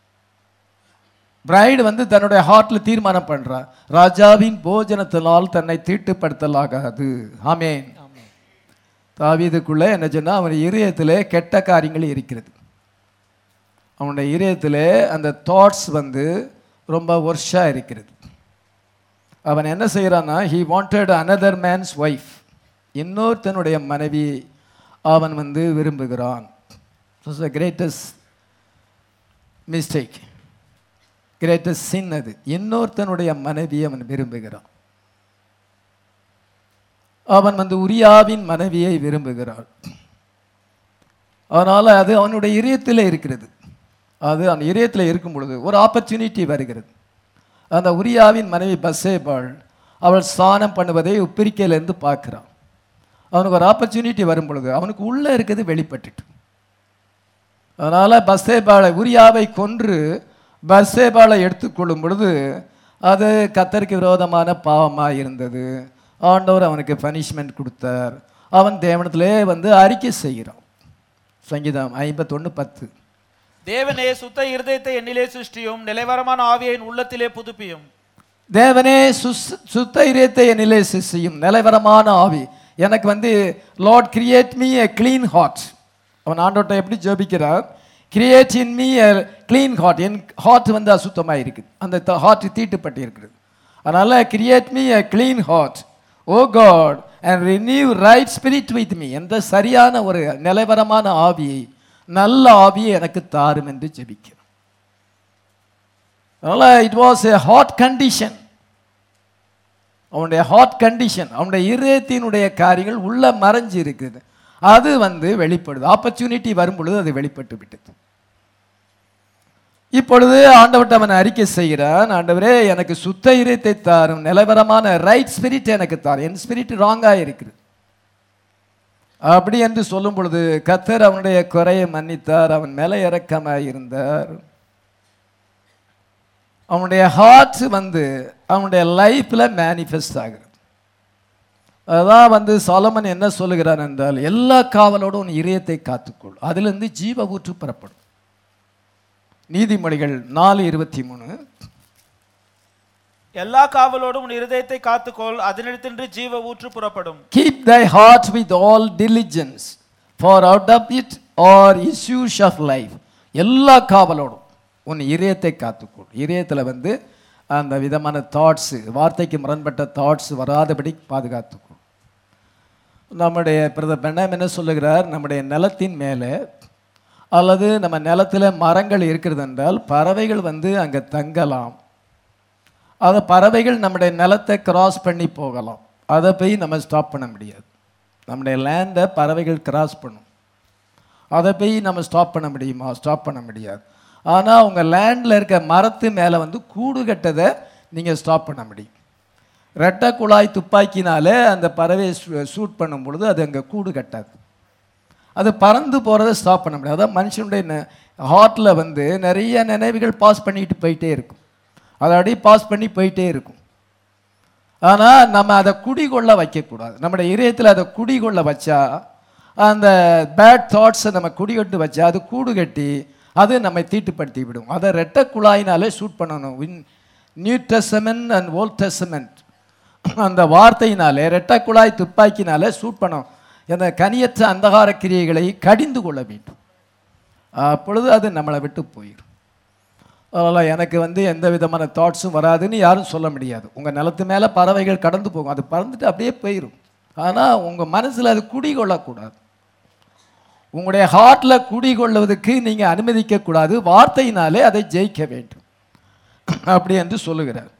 பிரைடு வந்து தன்னுடைய ஹார்ட்டில் தீர்மானம் பண்றா ராஜாவின் போஜனத்தினால் தன்னை தீட்டுப்படுத்தலாகாது ஆமென் தாவீதுக்குள்ள என்ன சொன்னா அவன் இதயத்திலே கெட்ட காரியங்கள் இருக்கிறது அவனுடைய இதயத்திலே அந்த தாட்ஸ் வந்து ரொம்ப ஒர்ஷாக இருக்கிறது அவன் என்ன செய்கிறான்னா he wanted another man's wife இன்னொருத்தனுடைய மனைவி அவன் வந்து விரும்புகிறான் the greatest mistake greatest sin அது இன்னொருத்தனுடைய மனைவியை அவன் விரும்புகிறான் அவன் வந்து உரியாவின் மனைவியை விரும்புகிறான் அதனால் அது அவனுடைய இதயத்தில் இருக்கிறது அது அந்த இதயத்தில் இருக்கும் பொழுது ஒரு ஆப்பர்ச்சுனிட்டி வருகிறது அந்த உரியாவின் மனைவி பஸ்ஸேபாள் அவள் ஸ்நானம் பண்ணுவதை உப்பிரிக்கையிலேருந்து பார்க்குறான் அவனுக்கு ஒரு ஆப்பர்ச்சுனிட்டி வரும் பொழுது அவனுக்கு உள்ளே இருக்கிறது வெளிப்பட்டுட்டு அதனால் பஸ்ஸேபாளை உரியாவை கொன்று பஸ்ஸேபாளை எடுத்துக்கொள்ளும் பொழுது அது கத்தருக்கு விரோதமான பாவமாக இருந்தது ஆண்டவர் அவனுக்கு பனிஷ்மெண்ட் கொடுத்தார் அவன் தேவனத்திலே வந்து அறிக்கை செய்கிறான் சங்கீதம் ஐம்பத்தொன்று பத்து தேவனே சுத்த இருதயத்தை என்னிலே சிருஷ்டியும் நிலைவரமான ஆவியை என் உள்ளத்திலே புதுப்பியும் தேவனே சுஸ் சுத்த இதயத்தை என்னிலே செய்யும் நிலைவரமான ஆவி எனக்கு வந்து Lord create me a clean heart அவன் ஆண்டோட்ட எப்படி ஜெபிக்கிறார் create in me a clean heart என் ஹார்ட் வந்து அசுத்தமாக இருக்குது அந்த ஹார்ட் தீட்டுப்பட்டு இருக்குது அதனால் create me a clean heart O God and renew right spirit with me எந்த சரியான ஒரு நிலைவரமான ஆவியை நல்ல ஆவியை எனக்கு தாரும் என்று ஜெபிக்கிறேன் அதனால் it was a heart condition அவனுடைய ஹாட் கண்டிஷன் அவனுடைய இதயத்தினுடைய காரியங்கள் உள்ள மறைஞ்சு இருக்குது அது வந்து வெளிப்படுது ஆப்பர்ச்சுனிட்டி வரும் பொழுது அது வெளிப்பட்டு விட்டது இப்பொழுது ஆண்டவர்கிட்ட அவன் அறிக்கை செய்கிறான் ஆண்டவரே எனக்கு சுத்த இதயத்தை தாரும் நிலவரமான ரைட் ஸ்பிரிட் எனக்கு தாரும் என் ஸ்பிரிட் ராங்காக இருக்குது அப்படி என்று சொல்லும் பொழுது கத்தர் அவனுடைய குறையை மன்னித்தார் அவன் மேலே இறக்கமாக இருந்தார் அவனுடைய ஹார்ட் வந்து அவனுடைய லைஃப்பில் மேனிஃபெஸ்ட் ஆகுது அதான் வந்து சாலமன் என்ன சொல்லுகிறான் என்றால் எல்லா காவலோடும் உன் இதயத்தை காத்துக்கொள் அதிலிருந்து ஜீவ ஊற்று பெறப்படும் நீதிமொழிகள் நாலு இருபத்தி மூணு எல்லா காவலோடும் உன் இருதயத்தை காத்துக்கொள் அதனிடத்தின்றி ஜீவ ஊற்று புறப்படும் keep thy heart with all diligence for out of it are issues of life எல்லா காவலோடும் உன் இதயத்தை காத்துக்கொள் இதயத்தில் வந்து அந்த விதமான தாட்ஸு வார்த்தைக்கு முரண்பட்ட தாட்ஸ் வராதபடி பாதுகாத்துக்கொள் நம்முடைய பிரதர் பெண்ணம் என்ன சொல்லுகிறார் நம்முடைய நிலத்தின் மேலே அல்லது நம்ம நிலத்தில் மரங்கள் இருக்கிறது என்றால் பறவைகள் வந்து அங்கே தங்கலாம் அது பறவைகள் நம்முடைய நிலத்தை கிராஸ் பண்ணி போகலாம் அதை போய் நம்ம ஸ்டாப் பண்ண முடியாது நம்முடைய லேண்டை பறவைகள் கிராஸ் பண்ணும் அதை போய் நம்ம ஸ்டாப் பண்ண முடியுமா ஸ்டாப் பண்ண முடியாது ஆனால் உங்கள் லேண்டில் இருக்க மரத்து மேலே வந்து கூடு கட்டதை நீங்கள் ஸ்டாப் பண்ண முடியும் ரெட்டை குழாய் துப்பாக்கினாலே அந்த பறவையை ஷூட் பண்ணும் பொழுது அது அங்கே கூடு கட்டாது அது பறந்து போகிறத ஸ்டாப் பண்ண முடியாது அதான் மனுஷனுடைய ஹார்ட்டில் வந்து நிறைய நினைவுகள் பாஸ் பண்ணிட்டு போயிட்டே இருக்கும் அதை அப்படியே பாஸ் பண்ணி போயிட்டே இருக்கும் ஆனால் நம்ம அதை குடிகொள்ள வைக்கக்கூடாது நம்முடைய இதயத்தில் அதை குடிகொள்ள வச்சா அந்த பேட் தாட்ஸை நம்ம குடிகொட்டு வச்சா அது கூடு கட்டி அது நம்மை தீட்டுப்படுத்தி விடும் அதை ரெட்டை குழாயினாலே ஷூட் பண்ணணும் in New Testament and Old Testament அந்த வார்த்தையினாலே ரெட்டை குழாய் துப்பாக்கினாலே ஷூட் பண்ணணும் அந்த கனியற்ற அந்தகார கிரியைகளை கடிந்து கொள்ள வேண்டும் அப்பொழுது அது நம்மளை விட்டு போயிடும் அதனால் எனக்கு வந்து எந்த விதமான தாட்ஸும் வராதுன்னு யாரும் சொல்ல முடியாது உங்கள் நிலத்து மேலே பறவைகள் கடந்து போகும் அது பறந்துட்டு அப்படியே போயிடும் ஆனால் உங்கள் மனசில் அது குடிகொள்ளக்கூடாது உங்களுடைய ஹார்ட்டில் குடிகொள்வதற்கு நீங்கள் அனுமதிக்கக்கூடாது வார்த்தையினாலே அதை ஜெயிக்க வேண்டும் அப்படி என்று சொல்லுகிறார்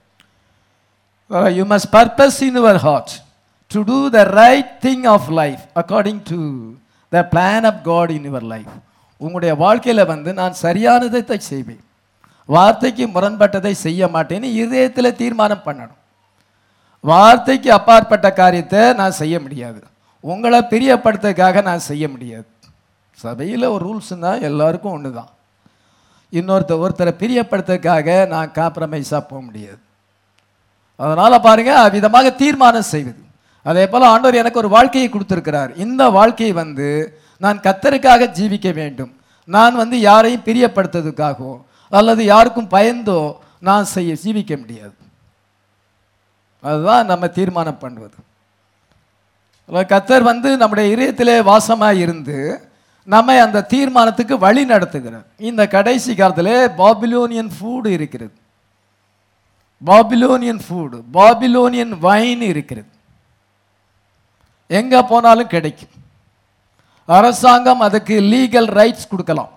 you must purpose in your heart to do the right thing of life according to the plan of God in your life உங்களுடைய வாழ்க்கையில் வந்து நான் சரியானதை தான் செய்வேன் வார்த்தைக்கு முரண்பட்டதை செய்ய மாட்டேன்னு இதயத்தில் தீர்மானம் பண்ணணும் வார்த்தைக்கு அப்பாற்பட்ட காரியத்தை நான் செய்ய முடியாது உங்களை பிரியப்படுத்துறதுக்காக நான் செய்ய முடியாது சபையில் ஒரு ரூல்ஸ்னா எல்லாருக்கும் ஒன்று தான் இன்னொருத்தர் ஒருத்தரை பிரியப்படுத்துறதுக்காக நான் காம்ப்ரமைஸாக போக முடியாது அதனால் பாருங்க அவ்விதமாக தீர்மானம் செய்வது அதே போல் ஆண்டவர் எனக்கு ஒரு வாழ்க்கையை கொடுத்துருக்கிறார் இந்த வாழ்க்கையை வந்து நான் கத்தருக்காக ஜீவிக்க வேண்டும் நான் வந்து யாரையும் பிரியப்படுத்துறதுக்காகவோ அல்லது யாருக்கும் பயந்தோ நான் செய்ய ஜீவிக்க முடியாது அதுதான் நம்ம தீர்மானம் பண்ணுவது அல்ல, கத்தர் வந்து நம்முடைய இதயத்திலே வாசமாக இருந்து நம்மை அந்த தீர்மானத்துக்கு வழி நடத்துகிறார் இந்த கடைசி காலத்திலே பாபிலோனியன் ஃபுட் இருக்கிறது பாபிலோனியன் ஃபுட் பாபிலோனியன் வைன் இருக்கிறது எங்க போனாலும் கிடைக்கும் அரசாங்கம் அதுக்கு லீகல் ரைட்ஸ் கொடுக்கலாம்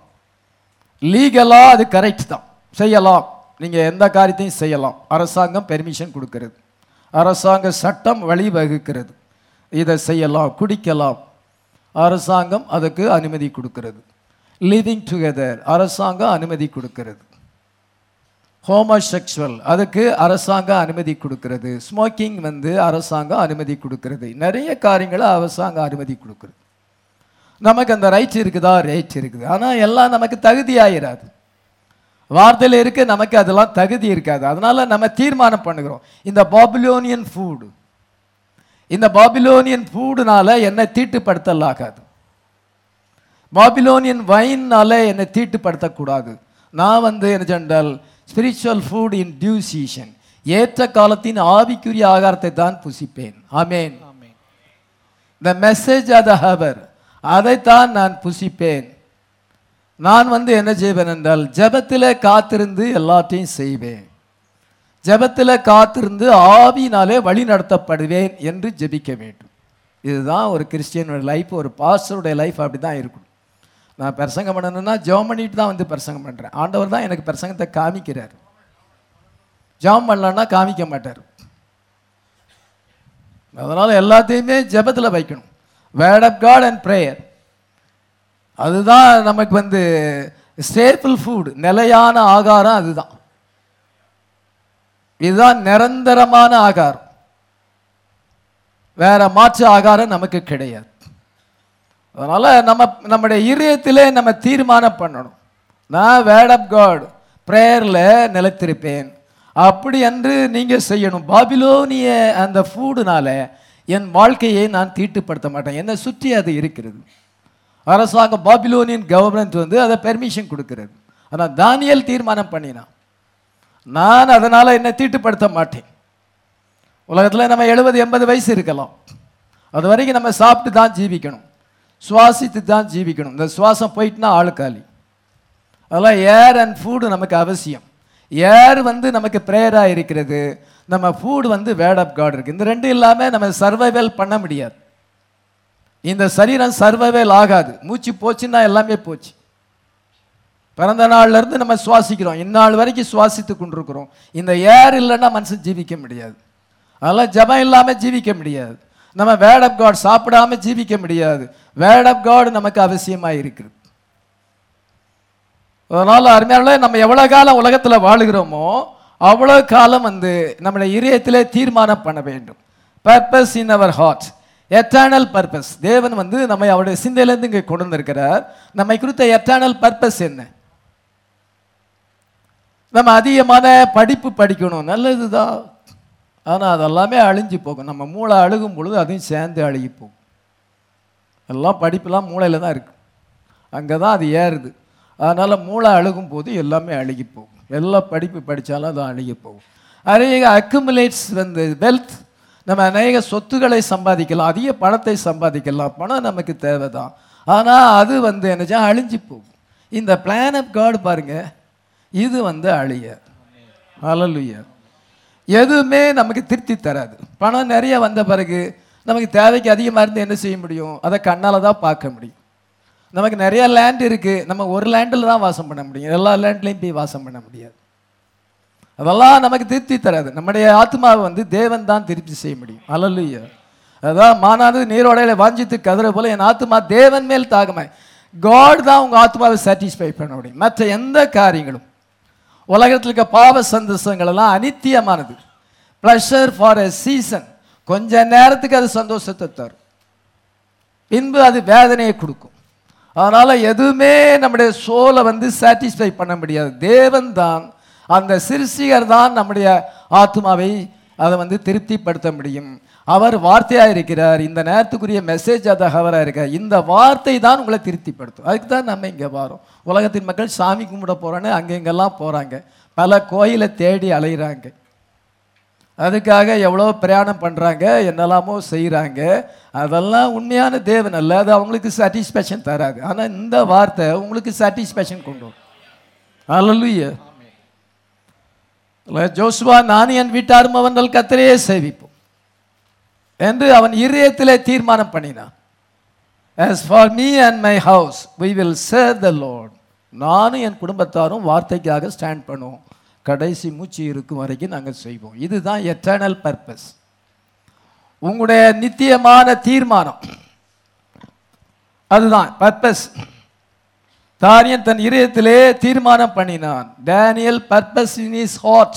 லீகலா அது கரெக்ட் தான் செய்யலாம் நீங்க எந்த காரியத்தையும் செய்யலாம் அரசாங்கம் பெர்மிஷன் கொடுக்கிறது அரசாங்க சட்டம் வழிவகுக்கிறது இதை செய்யலாம் குடிக்கலாம் அரசாங்கம் அதுக்கு அனுமதி கொடுக்கிறது லிவிங் டுகெதர் அரசாங்கம் அனுமதி கொடுக்கிறது ஹோமோசெக்சுவல் அதுக்கு அரசாங்கம் அனுமதி கொடுக்கிறது ஸ்மோக்கிங் வந்து அரசாங்கம் அனுமதி கொடுக்கிறது நிறைய காரியங்களை அரசாங்கம் அனுமதி கொடுக்கிறது நமக்கு அந்த ரைட் இருக்குதா ரைட் இருக்குது ஆனால் எல்லாம் நமக்கு தகுதியாயிராது வார்த்தையில் இருக்க நமக்கு அதெல்லாம் தகுதி இருக்காது அதனால நம்ம தீர்மானம் பண்ணுகிறோம் இந்த பாபிலோனியன் ஃபுட் இந்த பாபிலோனியன் ஃபுட்னால என்னை தீட்டுப்படுத்தல் ஆகாது பாபிலோனியன் வைன்னால என்னை தீட்டுப்படுத்தக்கூடாது நான் வந்து என்ன சொன்னால் spiritual food in due season ஏற்ற காலத்தின் ஆவிக்குரிய ஆகாரத்தை தான் புசிப்பேன் ஆமேன் ஆமென் the message of the hour அதைத்தான் நான் புசிப்பேன் நான் வந்து என்ன செய்வேன் என்றால் ஜெபத்தில் காத்திருந்து எல்லாத்தையும் செய்வேன் ஜெபத்தில் காத்திருந்து ஆவினாலே வழி நடத்தப்படுவேன் என்று ஜெபிக்க வேண்டும் இதுதான் ஒரு கிறிஸ்டியனோட லைஃப் ஒரு பாஸ்டருடைய லைஃப் அப்படி தான் இருக்கும் நான் பிரசங்கம் பண்ணணும்னா ஜெபம் பண்ணிட்டு தான் வந்து பிரசங்கம் பண்ணுறேன் ஆண்டவர் தான் எனக்கு பிரசங்கத்தை காமிக்கிறார் ஜெபம் பண்ணலன்னா காமிக்க மாட்டார் அதனால் எல்லாத்தையுமே ஜெபத்தில் வைக்கணும் word of God and prayer அதுதான் நமக்கு வந்து ஸ்டேபிள் ஃபுட் நிலையான ஆகாரம் அதுதான் இதுதான் நிரந்தரமான ஆகாரம் வேற மாற்று ஆகாரம் நமக்கு கிடையாது அதனால நம்ம நம்முடைய இதயத்திலே நம்ம தீர்மானம் பண்ணணும் நான் வேர்ட் ஆஃப் காட் ப்ரேயரில் நிலைத்திருப்பேன் அப்படி என்று நீங்க செய்யணும் பாபிலோனிய அந்த ஃபூடுனால என் வாழ்க்கையை நான் தீட்டுப்படுத்த மாட்டேன் என்னை சுற்றி அது இருக்கிறது அரசாங்கம் பாபிலோனியன் கவர்மெண்ட் வந்து அதை பெர்மிஷன் கொடுக்கிறது ஆனால் தானியல் தீர்மானம் பண்ணினான் நான் அதனால் என்னை தீட்டுப்படுத்த மாட்டேன் உலகத்தில் நம்ம எழுபது எண்பது வயசு இருக்கலாம் அது வரைக்கும் நம்ம சாப்பிட்டு தான் ஜீவிக்கணும் சுவாசித்து தான் ஜீவிக்கணும் இந்த சுவாசம் போயிட்டுனா ஆளுக்காலி அதெல்லாம் ஏர் அண்ட் ஃபுட் நமக்கு அவசியம் ஏர் வந்து நமக்கு ப்ரேயராக இருக்கிறது நம்ம ஃபுட் வந்து வேர்ட் ஆஃப் காட் இருக்குது இந்த ரெண்டும் இல்லாமல் நம்ம சர்வைவல் பண்ண முடியாது இந்த சரீரம் சர்வைவல் ஆகாது மூச்சு போச்சுன்னா எல்லாமே போச்சு பிறந்த நாள்ல இருந்து நம்ம சுவாசிக்கிறோம் இந்நாள் வரைக்கும் சுவாசித்து கொண்டிருக்கிறோம் இந்த ஏர் இல்லைன்னா மனுஷன் ஜீவிக்க முடியாது அதெல்லாம் ஜபம் இல்லாமல் ஜீவிக்க முடியாது நம்ம வேர்ட் ஆஃப் காட் சாப்பிடாம ஜீவிக்க முடியாது வேர்ட் ஆஃப் காட் நமக்கு அவசியமாக இருக்குது அதனால் அருமையானே நம்ம எவ்வளோ காலம் உலகத்தில் வாழுகிறோமோ அவ்வளோ காலம் வந்து நம்முடைய இதயத்திலே தீர்மானம் பண்ண வேண்டும் purpose in our heart eternal purpose தேவன் வந்து நம்மை அவருடைய சிந்தையிலேருந்து இங்கே கொண்டு வந்திருக்கிறார் நம்மை குறித்த எட்டர்னல் பர்பஸ் என்ன நம்ம அதிகமான படிப்பு படிக்கணும் நல்லது தான் ஆனால் அதெல்லாமே அழிஞ்சு போகும் நம்ம மூளை அழுகும் பொழுது அதையும் சேர்ந்து அழுகி போகும் எல்லாம் படிப்புலாம் மூளையில் தான் இருக்கு அங்கே தான் அது ஏறுது அதனால் மூளை அழுகும் போது எல்லாமே அழுகி போகும் எல்லா படிப்பு படித்தாலும் அது அழுகி போகும் அநேக அக்குமுலேட்ஸ் வந்து வெல்த் நம்ம அநேக சொத்துக்களை சம்பாதிக்கலாம் அதிக பணத்தை சம்பாதிக்கலாம் பணம் நமக்கு தேவை தான் ஆனால் அது வந்து என்னச்சா அழிஞ்சு போகும் இந்த பிளான் ஆஃப் காட் பாருங்க இது வந்து அழிய அலலுயா எதுவுமே நமக்கு திருப்தி தராது பணம் நிறைய வந்த பிறகு நமக்கு தேவைக்கு அதிகமாக இருந்து என்ன செய்ய முடியும் அதை கண்ணால் தான் பார்க்க முடியும் நமக்கு நிறைய லேண்ட் இருக்குது நம்ம ஒரு லேண்டில் தான் வாசம் பண்ண முடியும் எல்லா லேண்ட்லேயும் போய் வாசம் பண்ண முடியாது அதெல்லாம் நமக்கு திருப்தி தராது நம்முடைய ஆத்மாவை வந்து தேவன் தான் திருப்தி செய்ய முடியும் அலலுயா அதான் மானாது நீரோடையில வாஞ்சித்து கதிர போல என் ஆத்மா தேவன் மேல் தாகமாய் காட் தான் உங்கள் ஆத்மாவை சாட்டிஸ்ஃபை பண்ண முடியும் மற்ற எந்த காரியங்களும் உலகத்தில் இருக்க பாவ சந்தோஷங்கள் எல்லாம் அனித்தியமானது ப்ளஷர் ஃபார் எ சீசன் கொஞ்ச நேரத்துக்கு அது சந்தோஷத்தை தரும் பின்பு அது வேதனையை கொடுக்கும் அதனால எதுவுமே நம்முடைய சோலை வந்து சாட்டிஸ்ஃபை பண்ண முடியாது தேவன் தான் அந்த சிருஷ்டிகர் தான் நம்முடைய ஆத்மாவை அதை வந்து திருப்திப்படுத்த முடியும் அவர் வார்த்தையாக இருக்கிறார் இந்த நேரத்துக்குரிய மெசேஜ் அதை அவராக இருக்கார் இந்த வார்த்தை தான் உங்களை திருப்திப்படுத்தும் அதுக்கு தான் நம்ம இங்கே வரோம் உலகத்தின் மக்கள் சாமி கும்பிட போகிறோன்னு அங்கே இங்கெல்லாம் போகிறாங்க பல கோயிலை தேடி அலைகிறாங்க அதுக்காக எவ்வளோ பிரயாணம் பண்ணுறாங்க என்னெல்லாமோ செய்கிறாங்க அதெல்லாம் உண்மையான தேவன் அல்ல அது அவங்களுக்கு சாட்டிஸ்ஃபேக்ஷன் தராது ஆனால் இந்த வார்த்தை உங்களுக்கு சாட்டிஸ்ஃபேக்ஷன் கொண்டு வரும் அல்லலுய ஜோசுவா நான் என் வீட்டாரும் அவர்கள் கத்தரையே சேவிப்போம் என்று அவன் இதயத்திலே தீர்மானம் பண்ணினான் as for me and my house we will serve the lord நானும் என் குடும்பத்தாரும் வார்த்தைக்காக ஸ்டாண்ட் பண்ணுவோம் கடைசி மூச்சு இருக்கும் வரைக்கும் நாங்கள் செய்வோம் இதுதான் எட்டர்னல் பர்பஸ் உங்களுடைய நித்தியமான தீர்மானம் அதுதான் பர்பஸ் தாரியன் தன் இதயத்திலே தீர்மானம் பண்ணினான் Daniel purpose in his heart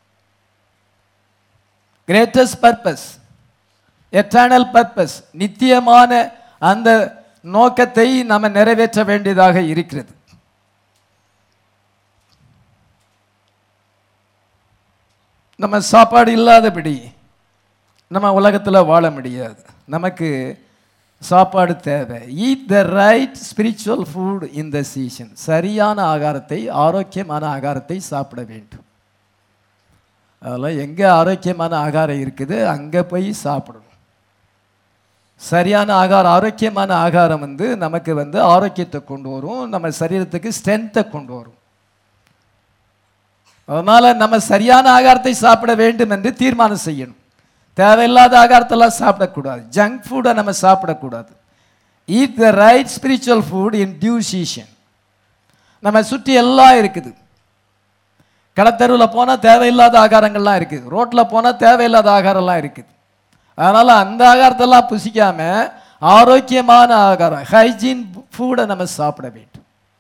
greatest purpose eternal purpose நித்தியமான அந்த நோக்கத்தை நம்ம நிறைவேற்ற வேண்டியதாக இருக்கிறது நம்ம சாப்பாடு இல்லாதபடி நம்ம உலகத்தில் வாழ முடியாது நமக்கு சாப்பாடு தேவை eat the right spiritual food in the season சரியான ஆகாரத்தை ஆரோக்கியமான ஆகாரத்தை சாப்பிட வேண்டும் அதெல்லாம் எங்கே ஆரோக்கியமான ஆகாரம் இருக்குது அங்கே போய் சாப்பிடணும் சரியான ஆகாரம் ஆரோக்கியமான ஆகாரம் வந்து நமக்கு வந்து ஆரோக்கியத்தை கொண்டு வரும் நம்ம சரீரத்துக்கு ஸ்ட்ரென்த்தை கொண்டு வரும் அதனால நம்ம சரியான ஆகாரத்தை சாப்பிட வேண்டும் என்று தீர்மானம் செய்யணும் தேவையில்லாத ஆகாரத்தெல்லாம் சாப்பிடக்கூடாது ஜங்க் ஃபுட்டை நம்ம சாப்பிடக்கூடாது eat the right spiritual food in due season நம்ம சுற்றி எல்லாம் இருக்குது கடத்தெருவில் போனால் தேவையில்லாத ஆகாரங்கள்லாம் இருக்குது ரோட்டில் போனால் தேவையில்லாத ஆகாரம்லாம் இருக்குது அதனால் அந்த ஆகாரத்தெல்லாம் புசிக்காம ஆரோக்கியமான ஆகாரம் ஹைஜீன் ஃபுட்டை நம்ம சாப்பிட வேண்டும்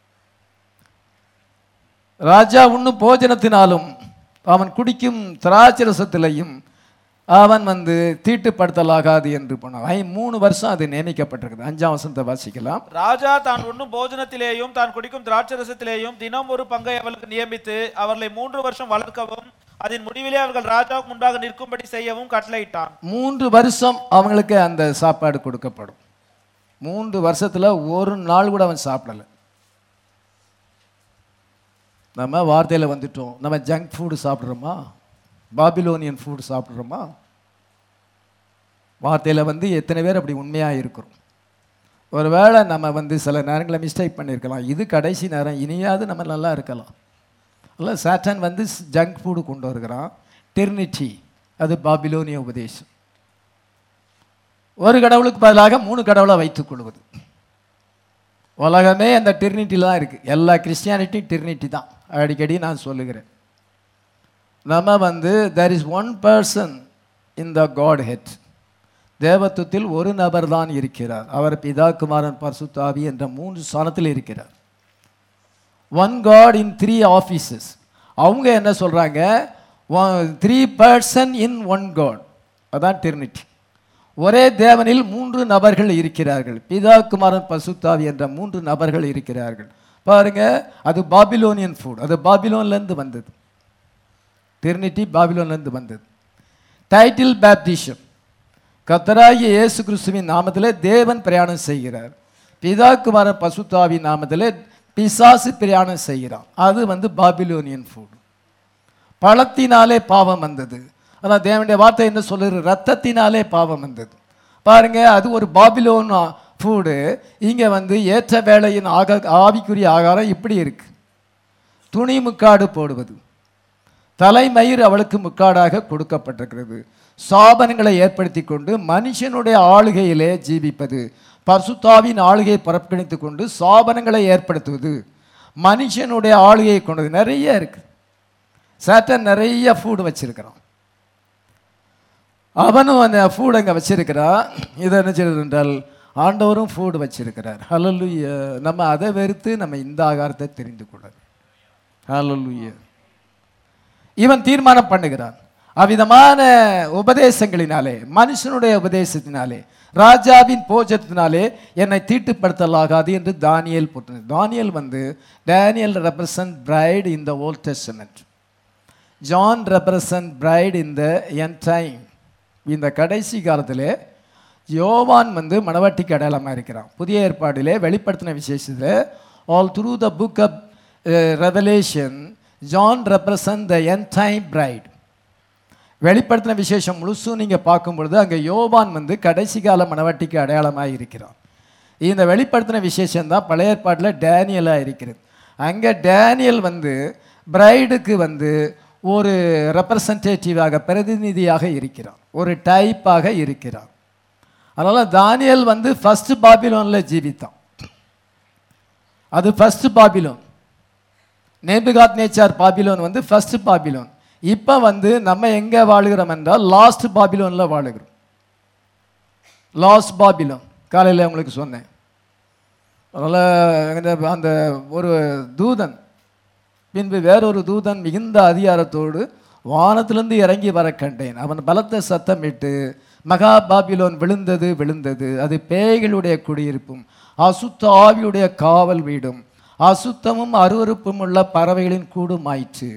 ராஜா உண்ணும் போஜனத்தினாலும் அவன் குடிக்கும் திராட்சரசத்திலையும் அவன் வந்து தீட்டுப்படுத்தலாகாது என்று போனான் ஐ மூணு வருஷம் அது நியமிக்கப்பட்டிருக்குது அஞ்சாம் வசனத்தை வாசிக்கலாம் ராஜா தான் உண்ணும் போஜனத்திலேயும் தான் குடிக்கும் திராட்சரசத்திலேயும் தினம் ஒரு பங்கை அவளுக்கு நியமித்து அவர்களை மூன்று வருஷம் வளர்க்கவும் அதன் முடிவிலே அவர்கள் ராஜாவுக்கு முன்பாக நிற்கும்படி செய்யவும் கட்டளையிட்டான் மூன்று வருஷம் அவங்களுக்கு அந்த சாப்பாடு கொடுக்கப்படும் மூன்று வருஷத்துல ஒரு நாள் கூட அவன் சாப்பிடல நம்ம வார்த்தையில வந்துட்டோம் நம்ம ஜங்க் ஃபுட் சாப்பிட்றோமா பாபிலோனியன் ஃபுட் சாப்பிட்றோமா வார்த்தையில வந்து எத்தனை பேர் அப்படி உண்மையா இருக்கிறோம் ஒருவேளை நம்ம வந்து சில நேரங்களில் மிஸ்டேக் பண்ணியிருக்கலாம் இது கடைசி நேரம் இனியாவது நம்ம நல்லா இருக்கலாம் இல்லை சாட்டன் வந்து ஜங்க் ஃபுட்டு கொண்டு வருகிறான் டெர்னிட்டி அது பாபிலோனிய உபதேசம் ஒரு கடவுளுக்கு பதிலாக மூணு கடவுளை வைத்துக் கொள்வது உலகமே அந்த டெர்னிட்டியில் தான் இருக்குது எல்லா கிறிஸ்டியானிட்டியும் டெர்னிட்டி தான் அடிக்கடி நான் சொல்லுகிறேன் நம்ம வந்து there is one person in the Godhead தேவத்துவத்தில் ஒரு நபர் தான் இருக்கிறார் அவர் பிதா குமாரன் பர்சுத்தாவி என்ற மூன்று ஸ்தானத்தில் இருக்கிறார் one God in three offices அவங்க என்ன சொல்கிறாங்க three person in one God அதான் டெர்னிட்டி ஒரே தேவனில் மூன்று நபர்கள் இருக்கிறார்கள் பிதா குமாரன் பசுத்தாவி என்ற மூன்று நபர்கள் இருக்கிறார்கள் பாருங்க அது பாபிலோனியன் ஃபுட் அது பாபிலோன்லேருந்து வந்தது டெர்னிட்டி பாபிலோன்லேருந்து வந்தது டைட்டில் பேப்டிஷம் கத்தராகிய இயேசு கிறிஸ்துவின் நாமத்திலே தேவன் பிரயாணம் செய்கிறார் பிதா குமாரன் பசுத்தாவி நாமத்திலே பிசாசு பிரயாணம் செய்கிறான் அது வந்து பாபிலோனியன் ஃபுட் பழத்தினாலே பாவம் வந்தது ஆனால் தேவனுடைய வார்த்தை என்ன சொல்லுது ரத்தத்தினாலே பாவம் வந்தது பாருங்க அது ஒரு பாபிலோன் ஃபுடு இங்கே வந்து ஏற்ற வேளையின் ஆக ஆவிக்குரிய ஆகாரம் இப்படி இருக்கு துணி முக்காடு போடுவது தலைமயிர் அவளுக்கு முக்காடாக கொடுக்கப்பட்டிருக்கிறது சாபனங்களை ஏற்படுத்தி கொண்டு மனுஷனுடைய ஆளுகையிலே ஜீவிப்பது பர்சுத்தாவின் ஆளுகையை புறக்கணித்து கொண்டு சாபனங்களை ஏற்படுத்துவது மனுஷனுடைய ஆளுகையை கொண்டது நிறைய இருக்கு சேட்டன் நிறைய ஃபுட் வச்சிருக்கிறான் அவனும் அந்த ஃபுட் அங்கே வச்சிருக்கிறான் இதை என்ன செய்யறது என்றால் ஆண்டவரும் ஃபுட் வச்சிருக்கிறார் ஹalleluya நம்ம அதை வெறுத்து நம்ம இந்த ஆகாரத்தை தெரிந்து கூடாது ஹalleluya இவன் தீர்மானம் பண்ணுகிறான் அவ்விதமான உபதேசங்களினாலே மனுஷனுடைய உபதேசத்தினாலே ராஜாவின் போஜத்தினாலே என்னை தீட்டுப்படுத்தலாகாது என்று தானியல் போட்டது தானியல் வந்து Daniel represent bride in the Old Testament John represent bride in the end time இந்த கடைசி காலத்திலே யோவான் வந்து மணவாட்டிக்கு அடையாளமாக இருக்கிறான் புதிய ஏற்பாடிலே வெளிப்படுத்தின விசேஷத்தில் all through the book of Revelation John represent the end time bride வெளிப்படுத்தின விசேஷம் முழுசும் நீங்கள் பார்க்கும் பொழுது அங்கே யோவான் வந்து கடைசி கால மணவாட்டிக்கு அடையாளமாக இருக்கிறான் இந்த வெளிப்படுத்தின விசேஷம் தான் பழைய ஏற்பாட்டில் டேனியலாக இருக்கிறது அங்கே டேனியல் வந்து பிரைடுக்கு வந்து ஒரு ரெப்ரசன்டேட்டிவாக பிரதிநிதியாக இருக்கிறான் ஒரு டைப்பாக இருக்கிறான் அதனால் தானியல் வந்து ஃபர்ஸ்ட் பாபிலோனில் ஜீவித்தான் அது ஃபர்ஸ்ட் பாபிலோன் நேபுகாத் நேச்சார் பாபிலோன் வந்து ஃபர்ஸ்ட் பாபிலோன் இப்போ வந்து நம்ம எங்கே வாழுகிறோம் என்றால் லாஸ்ட் பாபிலோனில் வாழுகிறோம் லாஸ்ட் பாபிலோன் காலையில் உங்களுக்கு சொன்னேன் அதனால் இந்த அந்த ஒரு தூதன் பின்பு வேறொரு தூதன் மிகுந்த அதிகாரத்தோடு வானத்திலிருந்து இறங்கி வர கண்டேன் அவன் பலத்த சத்தமிட்டு மகா பாபிலோன் விழுந்தது விழுந்தது அது பேய்களுடைய குடியிருப்பும் அசுத்த ஆவியுடைய காவல் வீடும் அசுத்தமும் அருவருப்பும் உள்ள பறவைகளின் கூடும் ஆயிற்று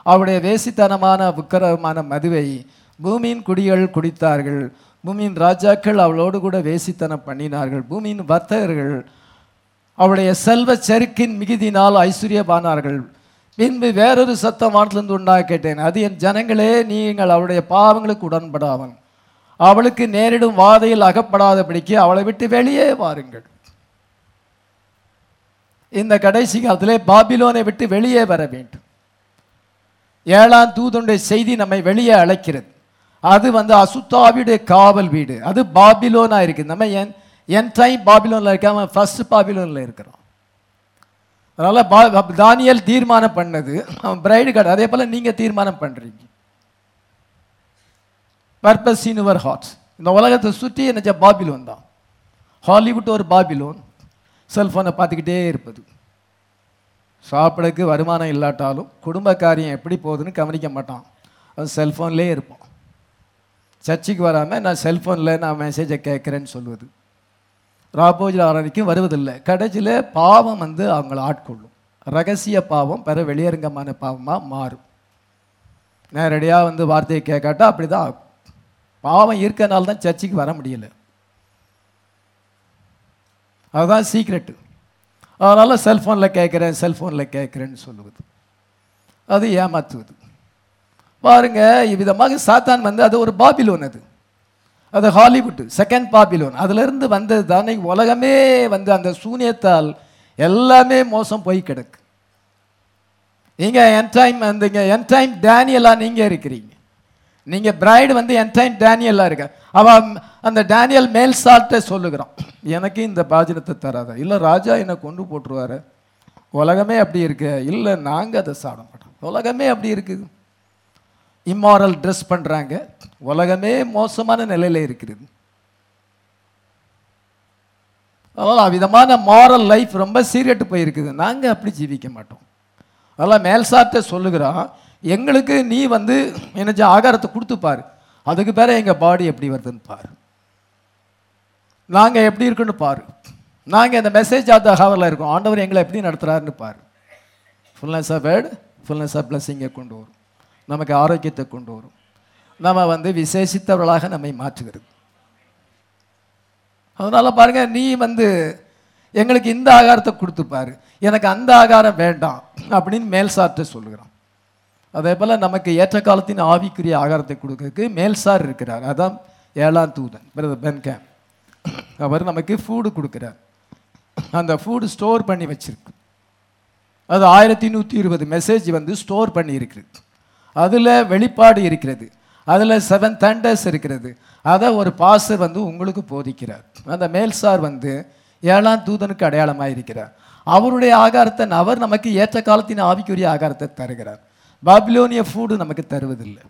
அவருடைய வேசித்தனமான உக்கரமான மதுவை பூமியின் குடிகள் குடித்தார்கள் பூமியின் ராஜாக்கள் அவளோடு கூட வேசித்தனம் பண்ணினார்கள் பூமியின் வர்த்தகர்கள் அவருடைய செல்வ செருக்கின் மிகுதினால் ஐஸ்வர்யபானார்கள் பின்பு வேறொரு சத்தம் வானத்திலிருந்து உண்டாக கேட்டேன் அது என் ஜனங்களே நீங்கள் அவளுடைய பாவங்களுக்கு உடன்படாமல் அவளுக்கு நேரிடும் வாதையில் அகப்படாதபடிக்கு அவளை விட்டு வெளியே வாருங்கள் இந்த கடைசி காலத்திலே பாபிலோனை விட்டு வெளியே வர வேண்டும் ஏழாம் தூதனுடைய செய்தி நம்மை வெளியே அழைக்கிறது அது வந்து அசுத்தாவியுடைய காவல் வீடு அது பாபிலோனா இருக்குது நம்ம என் என் டைம் பாபிலோனில் இருக்காம ஃபர்ஸ்ட் பாபிலோனில் இருக்கிறோம் அதனால் பா தானியல் தீர்மானம் பண்ணது அவன் பிரைடு கார்டு அதே போல் நீங்கள் தீர்மானம் பண்ணுறீங்க பர்பஸ் இன் யுவர் ஹார்ட்ஸ் இந்த உலகத்தை சுற்றி என்ன பாபிலோன் தான் ஹாலிவுட் ஒரு பாபிலோன் செல்ஃபோனை பார்த்துக்கிட்டே இருப்பது சாப்பிடக்கு வருமானம் இல்லாட்டாலும் குடும்ப காரியம் எப்படி போகுதுன்னு கவனிக்க மாட்டான் அவன் செல்ஃபோன்லேயே இருப்பான் சர்ச்சுக்கு வராமல் நான் செல்ஃபோனில் நான் மெசேஜை கேட்குறேன்னு சொல்லுவது ராபோஜில் ஆரணிக்கும் வருவதில்லை கடைசியில் பாவம் வந்து அவங்கள ஆட்கொள்ளும் ரகசிய பாவம் பிற வெளியரங்கமான பாவமாக மாறும் நேரடியாக வந்து வார்த்தையை கேட்காட்டா அப்படி தான் ஆகும் பாவம் இருக்கனால தான் சர்ச்சுக்கு வர முடியல அதுதான் சீக்ரெட்டு அதனால் செல்ஃபோனில் கேட்குறேன் செல்ஃபோனில் கேட்குறேன்னு சொல்லுவது அது ஏமாத்துவது பாருங்க இவ்விதமாக சாத்தான் வந்து அது ஒரு பாபிலோன் அது அது ஹாலிவுட் செகண்ட் பாபிலோன் அதிலிருந்து வந்தது தானே உலகமே வந்து அந்த சூனியத்தால் எல்லாமே மோசம் போய் கிடக்கு நீங்க என் டைம் அந்த என் டைம் டேனியலா நீங்க இருக்கிறீங்க நீங்க பிரைடு வந்து என் டைம் டேனியலா இருக்க அவ அந்த டேனியல் மேல் சால்ட்ட சொல்லுகிறான் எனக்கு இந்த பாஜனத்தை தராத இல்ல ராஜா என்னை கொண்டு போட்டுருவாரு உலகமே அப்படி இருக்கு இல்ல நாங்க அதை சாப்பிட மாட்டோம் உலகமே அப்படி இருக்குது இம்மாரல் ட்ரெஸ் பண்றாங்க உலகமே மோசமான நிலையில இருக்கிறது அதனால் அவ்விதமான மாரல் லைஃப் ரொம்ப சீரியட்டு போயிருக்குது நாங்கள் அப்படி ஜீவிக்க மாட்டோம் அதெல்லாம் மேல்சார்ட்ட சொல்லுகிறான் எங்களுக்கு நீ வந்து என்ன ஆகாரத்தை கொடுத்து பாரு அதுக்கு பேர எங்கள் பாடி எப்படி வருதுன்னு பாரு நாங்கள் எப்படி இருக்குன்னு பாரு நாங்கள் இந்த மெசேஜ் ஆஃப் த ஹவரில் இருக்கோம் ஆண்டவர் எங்களை எப்படி நடத்துகிறாருன்னு பாரு fullness of word fullness of பிளஸ்ஸிங்கை கொண்டு வரும் நமக்கு ஆரோக்கியத்தை கொண்டு வரும் நம்ம வந்து விசேஷித்தவர்களாக நம்மை மாற்றுகிறது அதனால் பாருங்க நீ வந்து எங்களுக்கு இந்த ஆகாரத்தை கொடுத்து பாரு எனக்கு அந்த ஆகாரம் வேண்டாம் அப்படின்னு மேல்சார்ட்ட சொல்லுகிறான் அதே போல் நமக்கு ஏற்ற காலத்தின் ஆவிக்குரிய ஆகாரத்தை கொடுக்கறதுக்கு மேல்சார் இருக்கிறார் அதான் ஏழாம் தூதன் பிரதர் பென்கேம் அவர் நமக்கு ஃபூடு கொடுக்குறார் அந்த ஃபுட் ஸ்டோர் பண்ணி வச்சிருக்கு அது ஆயிரத்தி நூற்றி இருபது மெசேஜ் வந்து ஸ்டோர் பண்ணி இருக்குது அதில் வெளிப்பாடு இருக்கிறது அதில் செவன் தண்டர்ஸ் இருக்கிறது அதை ஒரு பாசர் வந்து உங்களுக்கு போதிக்கிறார் அந்த மேல்சார் வந்து ஏழாம் தூதனுக்கு அடையாளமாக இருக்கிறார் அவருடைய ஆகாரத்தை அவர் நமக்கு ஏற்ற காலத்தின் ஆவிக்குரிய ஆகாரத்தை தருகிறார் பாபிலோனிய ஃபுட் நமக்கு தருவதில்லை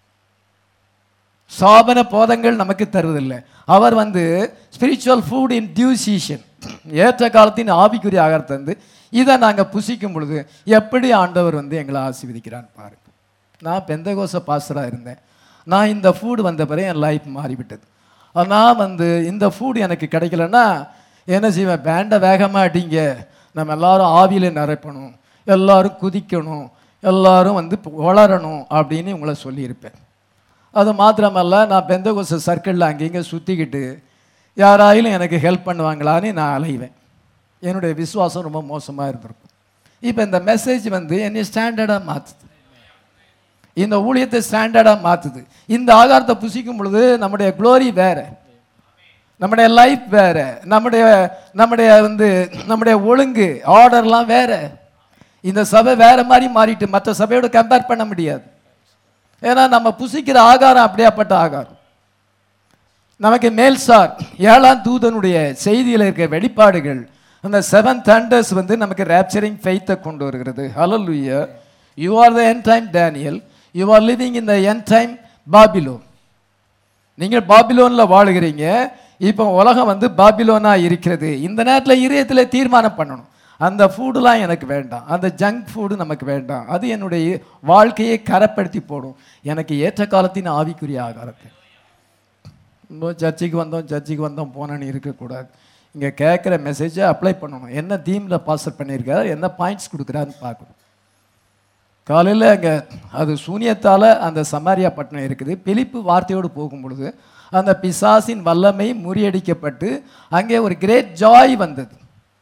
சாபன போதங்கள் நமக்கு தருவதில்லை அவர் வந்து spiritual food in due season ஏற்ற காலத்தின் ஆவிக்குரிய ஆகாரத்தை வந்து இதை நாங்கள் புசிக்கும் பொழுது எப்படி ஆண்டவர் வந்து எங்களை ஆசீர்வதிக்கிறான்னு பாருங்க நான் பெந்தகோச பாஸ்டராக இருந்தேன் நான் இந்த ஃபுட் வந்த பிறகு என் லைஃப் மாறிவிட்டது நான் வந்து இந்த ஃபுட் எனக்கு கிடைக்கலன்னா என்ன செய்வேன் பேண்டை வேகமாக அடிங்க நம்ம எல்லாரும் ஆவியில் நிரப்பணும் எல்லாரும் குதிக்கணும் எல்லாரும் வந்து வளரணும் அப்படின்னு உங்களை சொல்லியிருப்பேன் அது மாத்திரமல்ல நான் பெந்தகோச சர்க்கிளில் அங்கேங்க சுற்றிக்கிட்டு யாராயிலும் எனக்கு ஹெல்ப் பண்ணுவாங்களான்னு நான் அலைவேன் என்னுடைய விசுவாசம் ரொம்ப மோசமாக இருந்திருக்கும் இப்போ இந்த மெசேஜ் வந்து என்னை ஸ்டாண்டர்டாக மாற்றுது இந்த ஊழியத்தை ஸ்டாண்டர்டாக மாற்றுது இந்த ஆகாரத்தை புசிக்கும் பொழுது நம்முடைய க்ளோரி வேற நம்முடைய லைஃப் வேற நம்முடைய நம்முடைய வந்து நம்முடைய ஒழுங்கு ஆர்டர்லாம் வேற இந்த சபை வேற மாதிரி மாறிட்டு மற்ற சபையோட கம்பேர் பண்ண முடியாது ஏன்னா நம்ம புசிக்கிற ஆகாரம் அப்படியாப்பட்ட ஆகாரம் நமக்கு மேல்சார் ஏழாம் தூதனுடைய செய்தியில் இருக்க வெளிப்பாடுகள் அந்த செவன் தண்டர்ஸ் வந்து நமக்கு ரேப்சரிங் ஃபெய்த்தை கொண்டு வருகிறது hallelujah you are the end time Daniel you are living in the end time Babylon நீங்கள் பாபிலோனில் வாழுகிறீங்க இப்போ உலகம் வந்து பாபிலோனா இருக்கிறது இந்த நேரத்தில் இதயத்தில் தீர்மானம் பண்ணணும் அந்த ஃபுட்டுலாம் எனக்கு வேண்டாம் அந்த ஜங்க் ஃபுட்டு நமக்கு வேண்டாம் அது என்னுடைய வாழ்க்கையை கரப்படுத்தி போடும் எனக்கு ஏற்ற காலத்தின் ஆவிக்குரிய ஆகாரத்தை இன்னும் சர்ச்சுக்கு வந்தோம் சர்ச்சுக்கு வந்தோம் போனேன்னு இருக்கக்கூடாது இங்கே கேட்குற மெசேஜை அப்ளை பண்ணணும் என்ன தீமில் பாஸ்டர் பண்ணியிருக்காரு என்ன பாயிண்ட்ஸ் கொடுக்குறாருன்னு பார்க்கணும் காலையில் அங்கே அது சூனியத்தால் அந்த சமாரியா பட்டணம் இருக்குது பிலிப்பு வார்த்தையோடு போகும் பொழுது அந்த பிசாசின் வல்லமை முறியடிக்கப்பட்டு அங்கே ஒரு கிரேட் ஜாய் வந்தது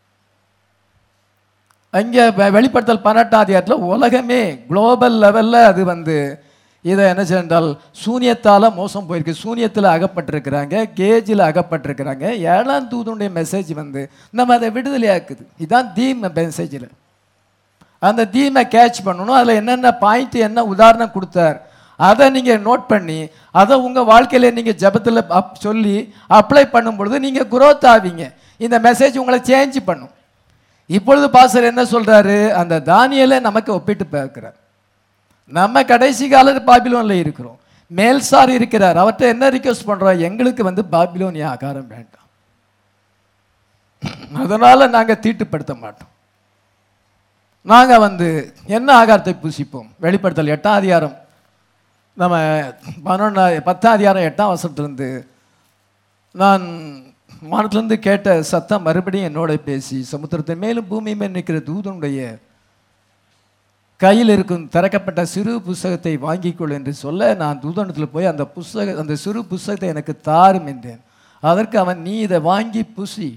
அங்கே வெ- வெளிப்படுத்தல் பன்னெண்டாம் அதிகாரத்தில் உலகமே குளோபல் லெவலில் அது வந்து இதை என்ன சென்றால் சூனியத்தால் மோசம் போயிருக்கு சூனியத்தில் அகப்பட்டிருக்கிறாங்க கேஜில் அகப்பட்டிருக்கிறாங்க ஏழாம் தூதனுடைய மெசேஜ் வந்து நம்ம அதை விடுதலையாக்குது இதுதான் தீம் மெசேஜில் அந்த தீமை கேட்ச் பண்ணணும் அதில் என்னென்ன பாயிண்ட் என்ன உதாரணம் கொடுத்தார் அதை நீங்கள் நோட் பண்ணி அதை உங்கள் வாழ்க்கையில் நீங்கள் ஜபத்தில் அப் சொல்லி அப்ளை பண்ணும் பொழுது நீங்கள் growth ஆவீங்க இந்த மெசேஜ் உங்களை சேஞ்ச் பண்ணும் இப்பொழுது பாஸ்டர் என்ன சொல்றாரு அந்த தானியலை நமக்கு ஒப்பிட்டு பார்க்கிறார் நம்ம கடைசி கால பாபிலோன்ல இருக்கிறோம் மேல்சார் இருக்கிறார் அவர்கிட்ட என்ன ரிக்வஸ்ட் பண்றோம் எங்களுக்கு வந்து பாபிலோனிய ஆகாரம் வேண்டாம் அதனால நாங்க தீட்டுப்படுத்த மாட்டோம் நாங்க வந்து என்ன ஆகாரத்தை புசிப்போம் வெளிப்படுத்தல் எட்டாம் அதிகாரம் நம்ம பதினொன்னா பத்தாம் அதிகாரம் எட்டாம் வசனத்திலிருந்து நான் வானத்திலிருந்து கேட்ட சத்தம் மறுபடியும் என்னோட பேசி சமுத்திரத்தை மேலும் பூமி மேல் நிற்கிற தூதனுடைய கையில் இருக்கும் திறக்கப்பட்ட சிறு புஸ்தகத்தை வாங்கிக்கொள் என்று சொல்ல நான் தூதனத்தில் போய் அந்த புஸ்தக அந்த சிறு புஸ்தகத்தை எனக்கு தாரும் என்றேன் அதற்கு அவன் நீ இதை வாங்கி புசி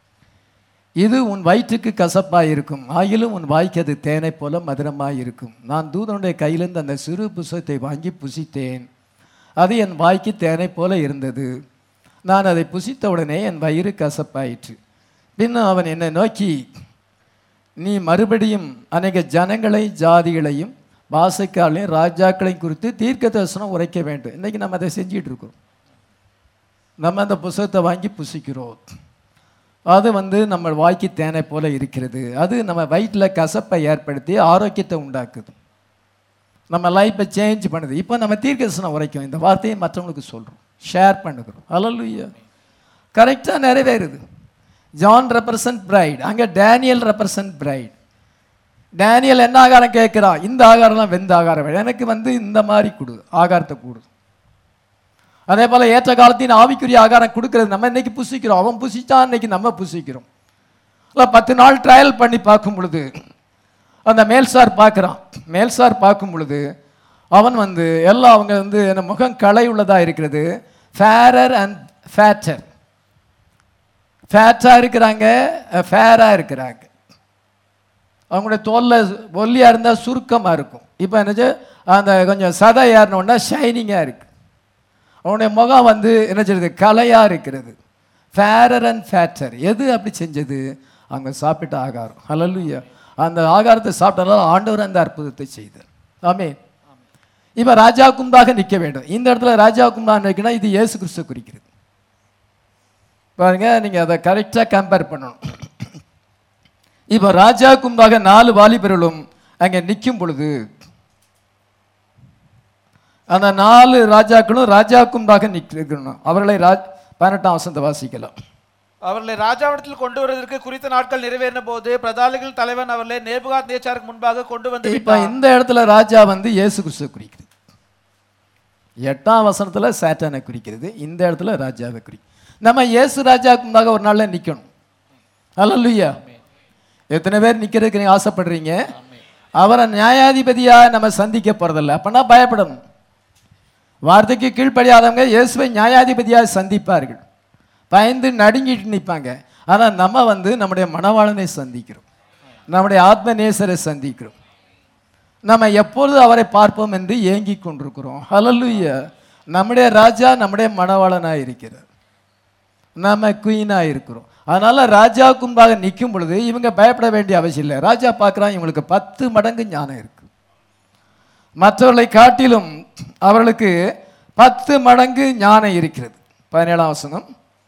இது உன் வயிற்றுக்கு கசப்பாய் இருக்கும் ஆயிலும் உன் வாய்க்கு அது தேனை போல மதுரமாய் இருக்கும் நான் தூதனுடைய கையிலிருந்து அந்த சிறு புஸ்தகத்தை வாங்கி புசித்தேன் அது என் வாய்க்கு தேனை போல இருந்தது நான் அதை புசித்த உடனே என் வயிறு கசப்பாயிற்று பின்னும் அவன் என்னை நோக்கி நீ மறுபடியும் அநேக ஜனங்களை ஜாதிகளையும் வாசைக்காலையும் ராஜாக்களையும் குறித்து தீர்க்க தரிசனம் உரைக்க வேண்டும் இன்னைக்கு நம்ம அதை செஞ்சிட்டு இருக்கோம் நம்ம அந்த புஸ்தகத்தை வாங்கி புசிக்கிறோம் அது வந்து நம்ம வாய்க்கு தேனை போல இருக்கிறது அது நம்ம வயிற்றில் கசப்பை ஏற்படுத்தி ஆரோக்கியத்தை உண்டாக்குது நம்ம லைஃப்பை சேஞ்ச் பண்ணுது இப்போ நம்ம தீர்க்கதரிசனம் உரைக்கும் இந்த வார்த்தையை மற்றவங்களுக்கு சொல்கிறோம் ஷேர் பண்ணுகிறோம் அலலுயா கரெக்டாக நிறைவேறுது ஜான் ரெப்ரசன்ட் பிரைட் அங்கே டேனியல் ரெப்ரசன்ட் பிரைட் டேனியல் என்ன ஆகாரம் கேட்குறான் இந்த ஆகாரம்லாம் வெந்த ஆகாரம் வேணும். எனக்கு வந்து இந்த மாதிரி கொடு ஆகாரத்தை கொடு அதே போல ஏற்ற காலத்தின் ஆவிக்குரிய ஆகாரம் கொடுக்கிறது நம்ம இன்னைக்கு புசிக்கிறோம் அவன் புசிச்சான் இன்னைக்கு நம்ம புசிக்கிறோம் இல்ல பத்து நாள் ட்ரையல் பண்ணி பார்க்கும் பொழுது அந்த மேல்சார் பார்க்குறான் மேல்சார் பார்க்கும் பொழுது அவன் வந்து எல்லாம் அவங்க வந்து என்ன முகம் களை உள்ளதா இருக்கிறது ஃபேரர் அண்ட் ஃபேட்டர் ஃபேட்டாக இருக்கிறாங்க ஃபேராக இருக்கிறாங்க அவங்களுடைய தோல்ல ஒல்லியாக இருந்தால் சுருக்கமாக இருக்கும் இப்போ என்னச்சு அந்த கொஞ்சம் சதை ஏறினோன்னா ஷைனிங்காக இருக்கு அவனுடைய முகம் வந்து என்ன செய்யுது கலையாக இருக்கிறது ஃபேரர் அண்ட் ஃபேட்டர் எது அப்படி செஞ்சது அவங்க சாப்பிட்ட ஆகாரம் ஹalleluya அந்த ஆகாரத்தை சாப்பிட்டனால ஆண்டவர் அந்த அற்புதத்தை செய்தார் ஆமே இப்போ ராஜா கும்பாக நிற்க வேண்டும் இந்த இடத்துல ராஜா கும்பாக நிற்கணும் இது இயேசு கிறிஸ்து குறிக்கிறது பாருங்க நீங்க அதை கரெக்டாக கம்பேர் பண்ணணும் இப்போ ராஜா கும்பாக நாலு வாலிபர்களும் அங்கே நிற்கும் பொழுது அந்த நாலு ராஜாக்களும் ராஜா கும்பாக நிற்கணும் அவர்களை ராஜ் பதினெட்டாம் வசந்த வாசிக்கலாம் அவர்களை ராஜாவிடத்தில் கொண்டு வருவதற்கு குறித்த நாட்கள் நிறைவேறின போது பிரதானிகள் தலைவன் அவர்களை நேபுகாத் நேச்சாருக்கு முன்பாக கொண்டு வந்து இப்போ இந்த இடத்துல ராஜா வந்து இயேசு கிறிஸ்துவை குறிக்கிறது எட்டாம் வசனத்துல சாத்தானை குறிக்கிறது இந்த இடத்துல ராஜாவை குறி நம்ம இயேசு ராஜாவுக்கு முன்பாக ஒரு நாள்ல நிக்கணும் அல்லல்லுயா எத்தனை பேர் நிக்கிறதுக்கு நீங்க ஆசைப்படுறீங்க அவரை நியாயாதிபதியா நம்ம சந்திக்க போறதில்ல அப்பனா பயப்படணும் வார்த்தைக்கு கீழ்ப்படியாதவங்க இயேசுவை நியாயாதிபதியாக சந்திப்பார்கள் பயந்து நடுங்கிட்டு நிற்பாங்க ஆனால் நம்ம வந்து நம்முடைய மணவாளனை சந்திக்கிறோம் நம்முடைய ஆத்ம நேசரை சந்திக்கிறோம் நம்ம எப்பொழுது அவரை பார்ப்போம் என்று ஏங்கிக் கொண்டிருக்கிறோம் ஹalleluya நம்முடைய ராஜா நம்முடைய மணவாளனாக இருக்கிறார் நம்ம குயினாக இருக்கிறோம் அதனால ராஜா கும்பாக நிற்கும் பொழுது இவங்க பயப்பட வேண்டிய அவசியம் இல்லை ராஜா பார்க்குறான் இவங்களுக்கு பத்து மடங்கு ஞானம் இருக்கு மற்றவர்களை காட்டிலும் அவர்களுக்கு பத்து மடங்கு ஞானம் இருக்கிறது பதினேழாம் வசனம்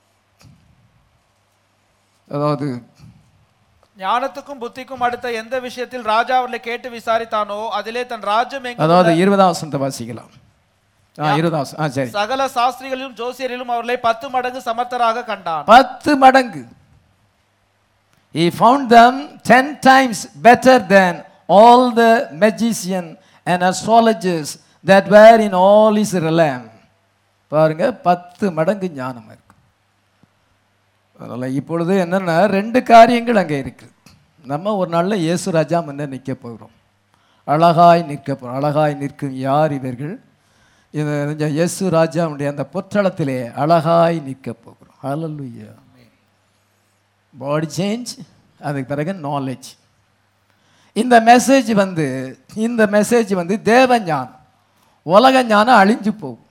அதாவது ஞானத்துக்கும் புத்திக்கும் அடுத்த எந்த விஷயத்தில் ராஜா அவர்களை கேட்டு விசாரித்தானோ அதிலே தன் ராஜ்யம் எங்கும் அதாவது இருபதாம் வசனத்தை வாசிக்கலாம் ஆ இருபதாம் வசனம் ஆ சரி சகல சாஸ்திரிகளிலும் ஜோசியரிலும் அவர்களை பத்து மடங்கு சமர்த்தராக கண்டான் பத்து மடங்கு he found them ten times better than all the magician and astrologers that were in all his realm பாருங்க பத்து மடங்கு ஞானம் இருக்கு அதனால இப்பொழுது என்னன்னா ரெண்டு காரியங்கள் அங்கே இருக்கு நம்ம ஒரு நாள்ல இயேசு ராஜா முன்ன நிற்க போகிறோம் அழகாய் நிற்க போ- அழகாய் நிற்கும் யார் இவர்கள் இந்த இந்த இயேசு ராஜாவுடைய அந்த பொற்றளத்திலே அழகாய் நிற்க போகிறோம் ஹalleluya பாடி சேஞ்ச் அதுக்கு பிறகு நாலேஜ் இந்த மெசேஜ் வந்து இந்த மெசேஜ் வந்து தேவ ஞானம் உலக ஞானம் அழிஞ்சு போகும்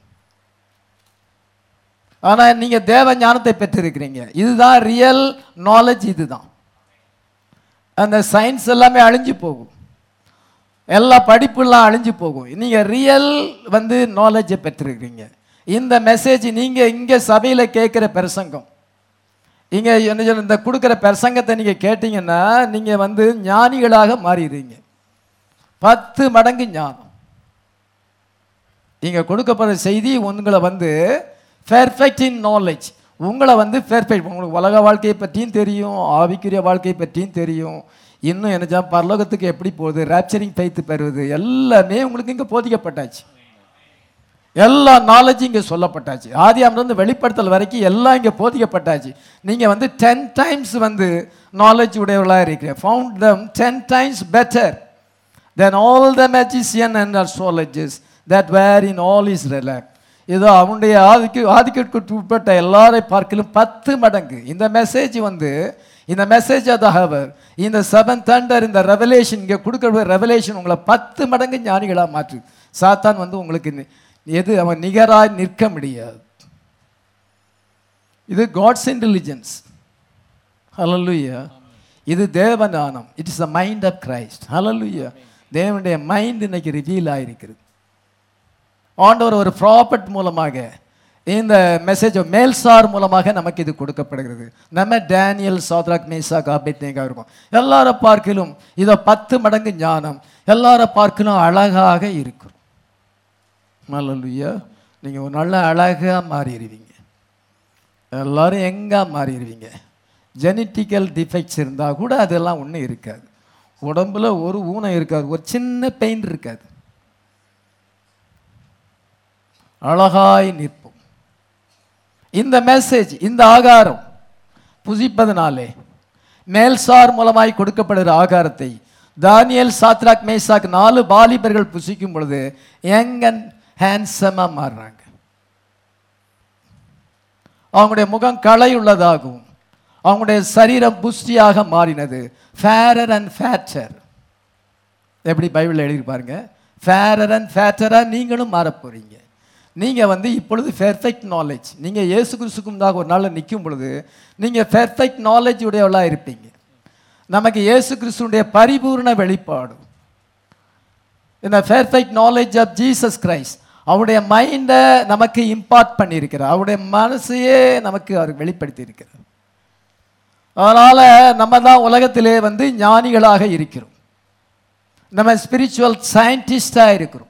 ஆனால் நீங்கள் தேவ ஞானத்தை பெற்றிருக்கிறீங்க இதுதான் ரியல் நாலேஜ் இதுதான் அந்த சயின்ஸ் எல்லாமே அழிஞ்சு போகும் எல்லா படிப்புலாம் அழிஞ்சு போகும் நீங்கள் ரியல் வந்து நாலேஜை பெற்றிருக்கிறீங்க இந்த மெசேஜ் நீங்கள் இங்கே சபையில் கேட்குற பிரசங்கம் இங்கே என்ன சொல்ல இந்த கொடுக்குற பிரசங்கத்தை நீங்கள் கேட்டீங்கன்னா நீங்கள் வந்து ஞானிகளாக மாறிடுறீங்க பத்து மடங்கு ஞானம் இங்கே கொடுக்கப்படுற செய்தி உங்களை வந்து பெர்ஃபெக்ட் இன் நாலேஜ் உங்களை வந்து பெர்ஃபெக்ட் உங்களுக்கு உலக வாழ்க்கையை பற்றியும் தெரியும் ஆவிக்குரிய வாழ்க்கையை பற்றியும் தெரியும் இன்னும் என்ன பரலோகத்துக்கு எப்படி போகுது ரேப்சரிங் ஃபெய்த் பெறுவது எல்லாமே உங்களுக்கு இங்கே போதிக்கப்பட்டாச்சு எல்லா நாலேஜும் இங்கே சொல்லப்பட்டாச்சு ஆதி அமிர்ந்து வெளிப்படுத்தல் வரைக்கும் எல்லாம் இங்கே போதிக்கப்பட்டாச்சு நீங்கள் வந்து டென் டைம்ஸ் வந்து நாலேஜ் உடையவர்களாக இருக்கிற found them ten times better than all the magician and astrologers that were in all his realm இதோ அவனுடைய ஆதிக்கு ஆதிக்கத்துக்கு உட்பட்ட எல்லாரை பார்க்கலும் பத்து மடங்கு இந்த மெசேஜ் வந்து இந்த மெசேஜ் அதாவது இந்த செவன் தண்டர் இந்த ரெவலேஷன் இங்கே கொடுக்குற ரெவலேஷன் உங்களை பத்து மடங்கு ஞானிகளாக மாற்று சாத்தான் வந்து உங்களுக்கு நி- எது அவன் நிகராய் நிற்க முடியாது இது காட்ஸ் இன்டெலிஜென்ஸ் ஹalleluya இது தேவஞானம் it is the mind of Christ hallelujah தேவனுடைய மைண்ட் இன்னைக்கு ரிவீல் ஆயிருக்கிறது ஆண்டவர் ஒரு ப்ராப்பர்ட் மூலமாக இந்த மெசேஜ் மேல்சார் மூலமாக நமக்கு இது கொடுக்கப்படுகிறது நம்ம டேனியல் சாத்ராக் மேசா காபித்னேகா இருக்கும் எல்லாரை பார்க்கிலும் இதோ பத்து மடங்கு ஞானம் எல்லாரை பார்க்கிலும் அழகாக இருக்கும் ஹalleluya நீங்கள் ஒரு நல்ல அழகாக மாறிடுவீங்க எல்லாரும் எங்கே மாறிடுவீங்க ஜெனட்டிக்கல் டிஃபெக்ட்ஸ் இருந்தால் கூட அதெல்லாம் ஒன்றும் இருக்காது உடம்புல ஒரு ஊனம் இருக்காது ஒரு சின்ன பெயின் இருக்காது அழகாய் நிற்போம் இந்த மெசேஜ் இந்த ஆகாரம் புசிப்பதனாலே மேல்சார் மூலமாய் கொடுக்கப்படுகிற ஆகாரத்தை தானியேல் சாத்ராக் மேசாக் நாலு வாலிபர்கள் புசிக்கும் பொழுது யங் அண்ட் ஹேண்ட்ஸமாக மாறுறாங்க அவங்களுடைய முகம் களையுள்ளதாகவும் அவங்களுடைய சரீரம் புஷ்டியாக மாறினது ஃபேரர் அண்ட் ஃபேட்டர் எப்படி பைபிளில் எழுதியிருப்பாருங்க ஃபேரர் அண்ட் ஃபேட்டராக நீங்களும் மாறப் போறீங்க நீங்கள் வந்து இப்பொழுது பெர்ஃபெக்ட் நாலேஜ் நீங்கள் இயேசு கிறிஸ்துக்கும்தாக ஒரு நாளில் நிற்கும் பொழுது நீங்கள் பெர்ஃபெக்ட் நாலேஜ் உடையவளாக இருப்பீங்க நமக்கு இயேசு கிறிஸ்துடைய பரிபூர்ண வெளிப்பாடு இந்த perfect knowledge of Jesus Christ அவருடைய மைண்டை நமக்கு இம்பார்ட் பண்ணியிருக்கிறார் அவருடைய மனசையே நமக்கு அவர் வெளிப்படுத்தி இருக்கிறார் அதனால் நம்ம தான் உலகத்திலே வந்து ஞானிகளாக இருக்கிறோம் நம்ம ஸ்பிரிச்சுவல் சயின்டிஸ்டாக இருக்கிறோம்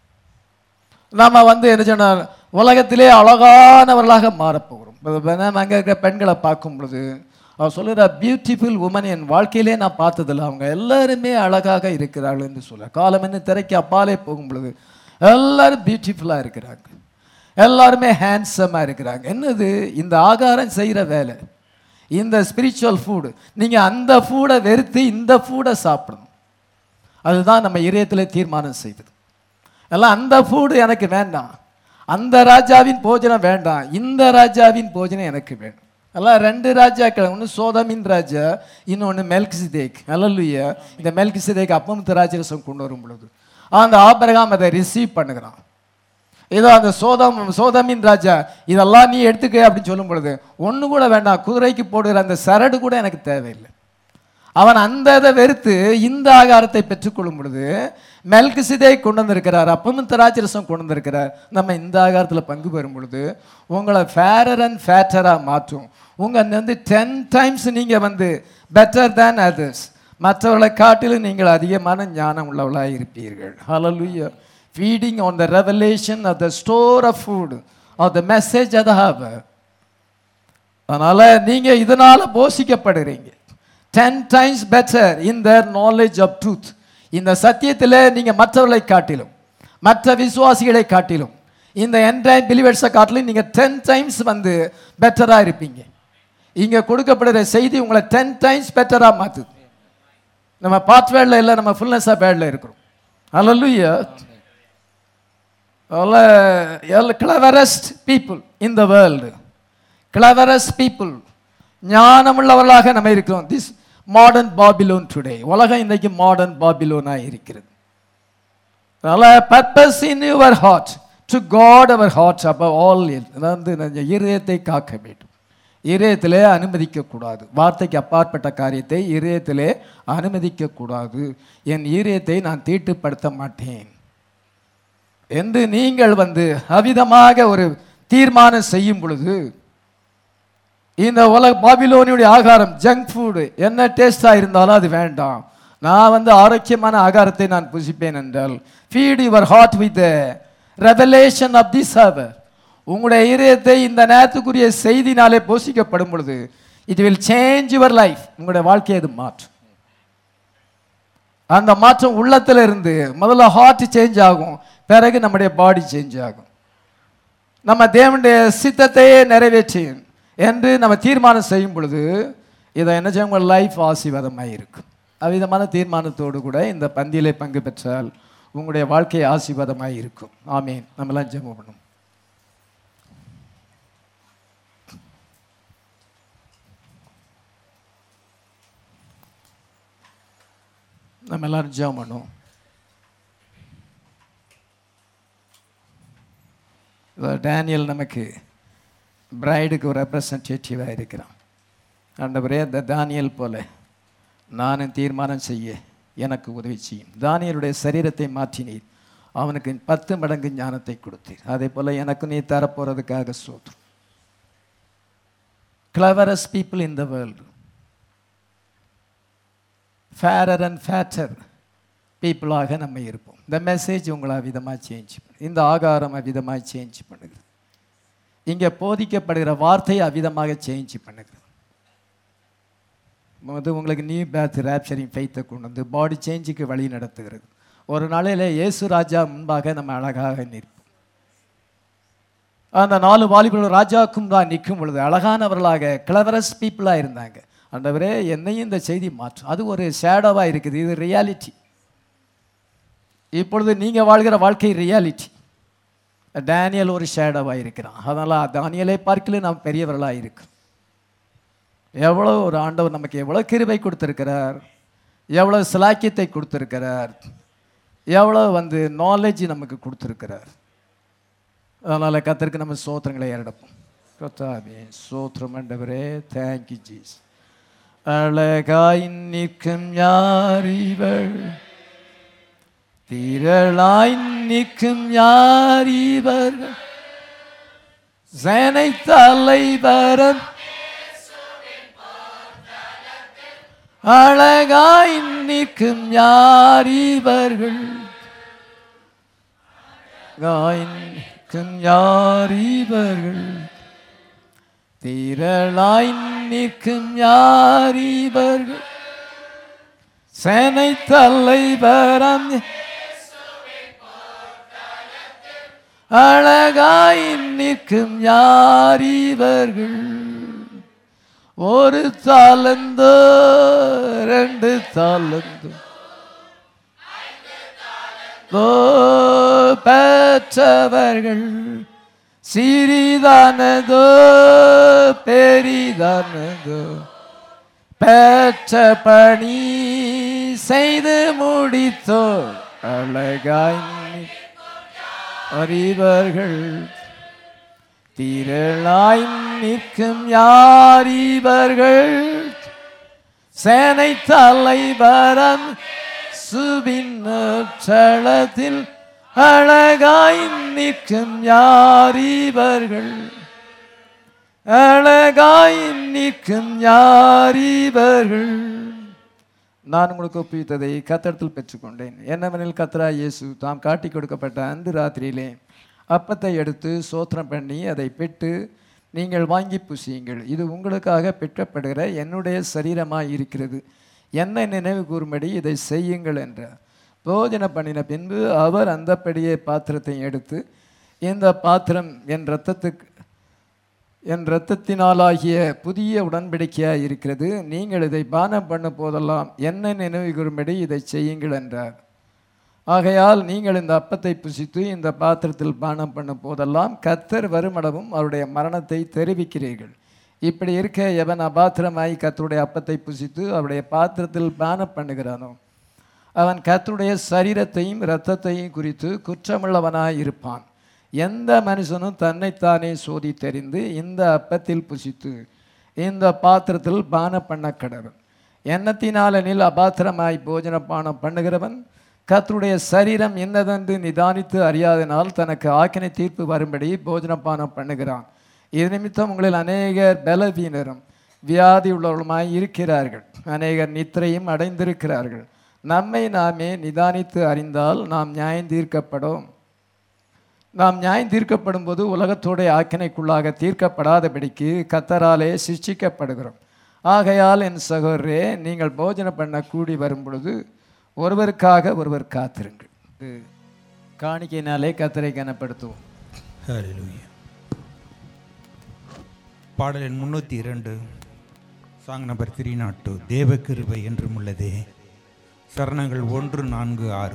நம்ம வந்து என்ன சொன்னால் உலகத்திலே அழகானவர்களாக மாறப்போகிறோம் நம்ம அங்கே இருக்கிற பெண்களை பார்க்கும் பொழுது அவர் சொல்லுற பியூட்டிஃபுல் உமன் என் வாழ்க்கையிலே நான் பார்த்ததில்ல அவங்க எல்லாருமே அழகாக இருக்கிறார்கள் என்று சொல்ல காலம் என்ன திரைக்கு அப்பாலே போகும் பொழுது எல்லாரும் பியூட்டிஃபுல்லாக இருக்கிறாங்க எல்லாருமே ஹேண்ட்ஸமாக இருக்கிறாங்க என்னது இந்த ஆகாரம் செய்கிற வேலை இந்த ஸ்பிரிச்சுவல் ஃபுட் நீங்கள் அந்த ஃபுடை வெறுத்து இந்த ஃபுடை சாப்பிடணும் அதுதான் நம்ம இதயத்தில் தீர்மானம் செய்தது எல்லாம் அந்த ஃபுட் எனக்கு வேண்டாம் அந்த ராஜாவின் போஜனம் வேண்டாம் இந்த ராஜாவின் போஜனம் எனக்கு வேணும் எல்லாம் ரெண்டு ராஜாக்கள் ஒன்று சோதமின் ராஜா இன்னொன்று மெல்கிசிதேக் அல்லல்லுயா இந்த மெல்கிசிதேக் அப்பமத்து ராஜரசம் கொண்டு வரும் பொழுது அந்த ஆபரகாம் அதை ரிசீவ் பண்ணுகிறான் ஏதோ அந்த சோதம் சோதமின் ராஜா இதெல்லாம் நீ எடுத்துக்க அப்படின்னு சொல்லும் பொழுது ஒன்று கூட வேண்டாம் குதிரைக்கு போடுகிற அந்த சரடு கூட எனக்கு தேவையில்லை அவன் அந்த இதை வெறுத்து இந்த ஆகாரத்தை பெற்றுக்கொள்ளும் பொழுது மெல்கிசிதை கொண்டு வந்திருக்கிறார் அப்பமும் திராட்சரசம் கொண்டு வந்திருக்கிறார் நம்ம இந்த ஆகாரத்தில் பங்கு பெறும் பொழுது உங்களை ஃபேரர் அண்ட் ஃபேட்டராக மாற்றும் உங்கள் வந்து டென் டைம்ஸ் நீங்கள் வந்து பெட்டர் தேன் அதர்ஸ் மற்றவர்களை காட்டிலும் நீங்கள் அதிகமான ஞானம் உள்ளவர்களாக இருப்பீர்கள் ஹalleluya feeding on the revelation of the store of food of the message of the hour அதனால நீங்க இதனால போஷிக்கப்படுறீங்க ten times better in their knowledge of truth இந்த சத்தியத்தில் நீங்க மற்றவர்களை காட்டிலும் மற்ற விசுவாசிகளை காட்டிலும் இந்த என்டைம் பிலிவர்ஸை காட்டிலும் நீங்க டென் டைம்ஸ் வந்து பெட்டரா இருப்பீங்க இங்க கொடுக்கப்படுகிற செய்தி உங்களை டென் டைம்ஸ் பெட்டரா மாத்துது நம்ம பார்ட் வேர்டில் இல்லை நம்ம ஃபுல்னஸ் ஆஃப் வேர்டில் இருக்கிறோம் Hallelujah. All, uh, all cleverest people in the world. Cleverest people. ஞானமுள்ளவர்களாக நம்ம இருக்கிறோம் திஸ் மாடர்ன் பாபிலோன் டுடே உலகம் இன்னைக்கு மாடர்ன் பாபிலோனாக இருக்கிறது அதனால் purpose in your heart to God அவர் ஹார்ட் above ஆல் வந்து நம்ம இருதயத்தை காக்க வேண்டும் இதயத்திலே அனுமதிக்கக்கூடாது வார்த்தைக்கு அப்பாற்பட்ட காரியத்தை இதயத்திலே அனுமதிக்கக்கூடாது என் இதயத்தை நான் தீட்டுப்படுத்த மாட்டேன் என்று நீங்கள் வந்து அவிதமாக ஒரு தீர்மானம் செய்யும் பொழுது இந்த உலக பாபிலோனியுடைய ஆகாரம் ஜங்க் ஃபுட் என்ன டேஸ்டாக இருந்தாலும் அது வேண்டாம் நான் வந்து ஆரோக்கியமான ஆகாரத்தை நான் புசிப்பேன் என்றால் feed your heart with revelation of the server உங்களுடைய இதயத்தை இந்த நேரத்துக்குரிய செய்தினாலே போஷிக்கப்படும் பொழுது it will change your life உங்களுடைய வாழ்க்கையை அது மாற்றும் அந்த மாற்றம் உள்ளத்துல இருந்து முதல்ல ஹார்ட் சேஞ்ச் ஆகும் பிறகு நம்முடைய பாடி சேஞ்ச் ஆகும் நம்ம தேவனுடைய சித்தத்தையே நிறைவேற்றேன் என்று நம்ம தீர்மானம் செய்யும் பொழுது இதை என்ன செய்யும் உங்கள் லைஃப் ஆசீர்வாதமாக இருக்கும் அவ்விதமான தீர்மானத்தோடு கூட இந்த பந்தியிலே பங்கு பெற்றால் உங்களுடைய வாழ்க்கை ஆசீர்வாதமாக இருக்கும் ஆமீன் நம்மலாம் ஜெபம் பண்ணும் நம்ம எல்லாரும் ஜெபம் பண்ணுவோம் இதோ டேனியல் நமக்கு பிரைடுக்கு ஒரு ரெப்ரசன்டேட்டிவாக இருக்கிறான் ஆண்டவரே அந்த தானியல் போல நானும் தீர்மானம் செய்ய எனக்கு உதவி செய்யும் தானியலுடைய சரீரத்தை மாற்றினீர் அவனுக்கு பத்து மடங்கு ஞானத்தை கொடுத்தீர் அதே போல் எனக்கு நீ தரப்போகிறதுக்காக சோத்ரும் cleverest people in the world fairer and fatter பீப்புளாக நம்ம இருப்போம் இந்த மெசேஜ் உங்களை விதமாக சேஞ்ச் பண்ணு இந்த ஆகாரம் அவ்விதமாக சேஞ்ச் பண்ணுகிறது இங்கே போதிக்கப்படுகிற வார்த்தை அவ்விதமாக சேஞ்ச் பண்ணுகிறது அது உங்களுக்கு நியூ பேத் ரேப்சரிங் ஃபெய்த்தை கொண்டு வந்து பாடி சேஞ்சுக்கு வழி நடத்துகிறது ஒரு நாளையில் இயேசு ராஜா முன்பாக நம்ம அழகாக நிற்போம் அந்த நாலு வாலிபர்கள் ராஜாக்கும் தான் நிற்கும் பொழுது அழகானவர்களாக கிளவரஸ் பீப்புளாக இருந்தாங்க ஆண்டவரே என்னையும் இந்த செய்தி மாற்றும் அது ஒரு ஷேடோவாக இருக்குது இது ரியாலிட்டி இப்பொழுது நீங்கள் வாழ்கிற வாழ்க்கை ரியாலிட்டி டேனியல் ஒரு ஷேடோவாக இருக்கிறான் அதனால் தானியலை பார்க்கல நாம் பெரியவர்களாக இருக்கிறோம் எவ்வளோ ஒரு ஆண்டவர் நமக்கு எவ்வளோ கிருபை கொடுத்துருக்கிறார் எவ்வளோ சிலாக்கியத்தை கொடுத்துருக்கிறார் எவ்வளோ வந்து நாலேஜ் நமக்கு கொடுத்துருக்கிறார் அதனால் கத்தருக்கு நம்ம சோத்திரங்களை ஏறடப்போம் கத்தாவே சோத்திரம் ஆண்டவரே தேங்க்யூ ஜீஸ் அழகாய் நிற்கும் யார் இவள் திரளாய் நிற்கும் யார் இவர்கள் சேனை தலைவரன் அழகாய் நிற்கும் யார் இவர்கள் அழகாய் நிற்கும் யார் இவர்கள் திரளாய் நிற்கும் யார் இவர்கள் சேனை தலைவரம் அழகாய் நிற்கும் யார் இவர்கள் ஒரு தாளந்தோ ரெண்டு தாளந்தோ ஓ பெற்றவர்கள் சிறிதானதோ பெரிதானதோ பெற்ற பணி செய்து முடித்தோ அழகாய் அறிவர்கள் திரளாய் நிற்கும் யார் இவர்கள் சேனை தலைவரம் சுபின்னலத்தில் அழகாய் நிற்கும் யார் இவர்கள் அழகாய் நிற்கும் யார் இவர்கள் நான் உங்களுக்கு ஒப்புவித்ததை கத்தடத்தில் பெற்றுக்கொண்டேன் என்னவெனில் கத்ரா இயேசு தாம் காட்டி கொடுக்கப்பட்ட அன்று ராத்திரியிலே அப்பத்தை எடுத்து சோத்திரம் பண்ணி அதை பெற்று நீங்கள் வாங்கி புசியுங்கள் இது உங்களுக்காக பெற்றப்படுகிற என்னுடைய சரீரமாய் இருக்கிறது என்னை நினைவு கூறும்படி இதை செய்யுங்கள் என்றார் போஜன பண்ணின பின்பு அவர் அந்தப்படியே பாத்திரத்தை எடுத்து இந்த பாத்திரம் என் இரத்தத்துக்கு என் இரத்தத்தினாலாகிய புதிய உடன்படிக்கையாக இருக்கிறது நீங்கள் இதை பானம் பண்ணும் போதெல்லாம் என்ன நினைவு கூறும்படி இதை செய்யுங்கள் என்றார் ஆகையால் நீங்கள் இந்த அப்பத்தை புசித்து இந்த பாத்திரத்தில் பானம் பண்ணும் போதெல்லாம் கத்தர் வருமளவும் அவருடைய மரணத்தை தெரிவிக்கிறீர்கள் இப்படி இருக்க எவன் அபாத்திரமாய் கத்தருடைய அப்பத்தை புசித்து அவருடைய பாத்திரத்தில் பானம் பண்ணுகிறானோ அவன் கர்த்தருடைய சரீரத்தையும் இரத்தத்தையும் குறித்து குற்றமுள்ளவனாய் இருப்பான் எந்த மனுஷனும் தன்னைத்தானே சோதித்தறிந்து இந்த அப்பத்தில் புசித்து இந்த பாத்திரத்தில் பான பண்ண கடவன் எண்ணத்தினாலனில் அபாத்திரமாய் போஜன பானம் பண்ணுகிறவன் கர்த்தருடைய சரீரம் என்னதென்று நிதானித்து அறியாதனால் தனக்கு ஆக்கினை தீர்ப்பு வரும்படி போஜனபானம் பண்ணுகிறான் இது நிமித்தம் உங்களில் அநேகர் பலவீனரும் வியாதி உள்ளவர்களுமாய் இருக்கிறார்கள் அநேகர் நித்திரையும் அடைந்திருக்கிறார்கள் நம்மை நாமே நிதானித்து அறிந்தால் நாம் நியாயம் தீர்க்கப்படும் நாம் நியாயம் தீர்க்கப்படும் போது உலகத்தோடைய ஆக்கினைக்குள்ளாக தீர்க்கப்படாதபடிக்கு கத்தராலே சிக்ஷிக்கப்படுகிறோம் ஆகையால் என் சகோதரரே நீங்கள் போஜனம் பண்ண கூடி வரும் பொழுது ஒருவருக்காக ஒருவர் காத்திருங்கள் இது காணிக்கையினாலே கத்தரை கனப்படுத்துவோம் ஹalleluya பாடல் எண் முன்னூற்றி இரண்டு song number three naught two தேவ கிருபை என்றும் உள்ளதே சரணங்கள் ஒன்று நான்கு ஆறு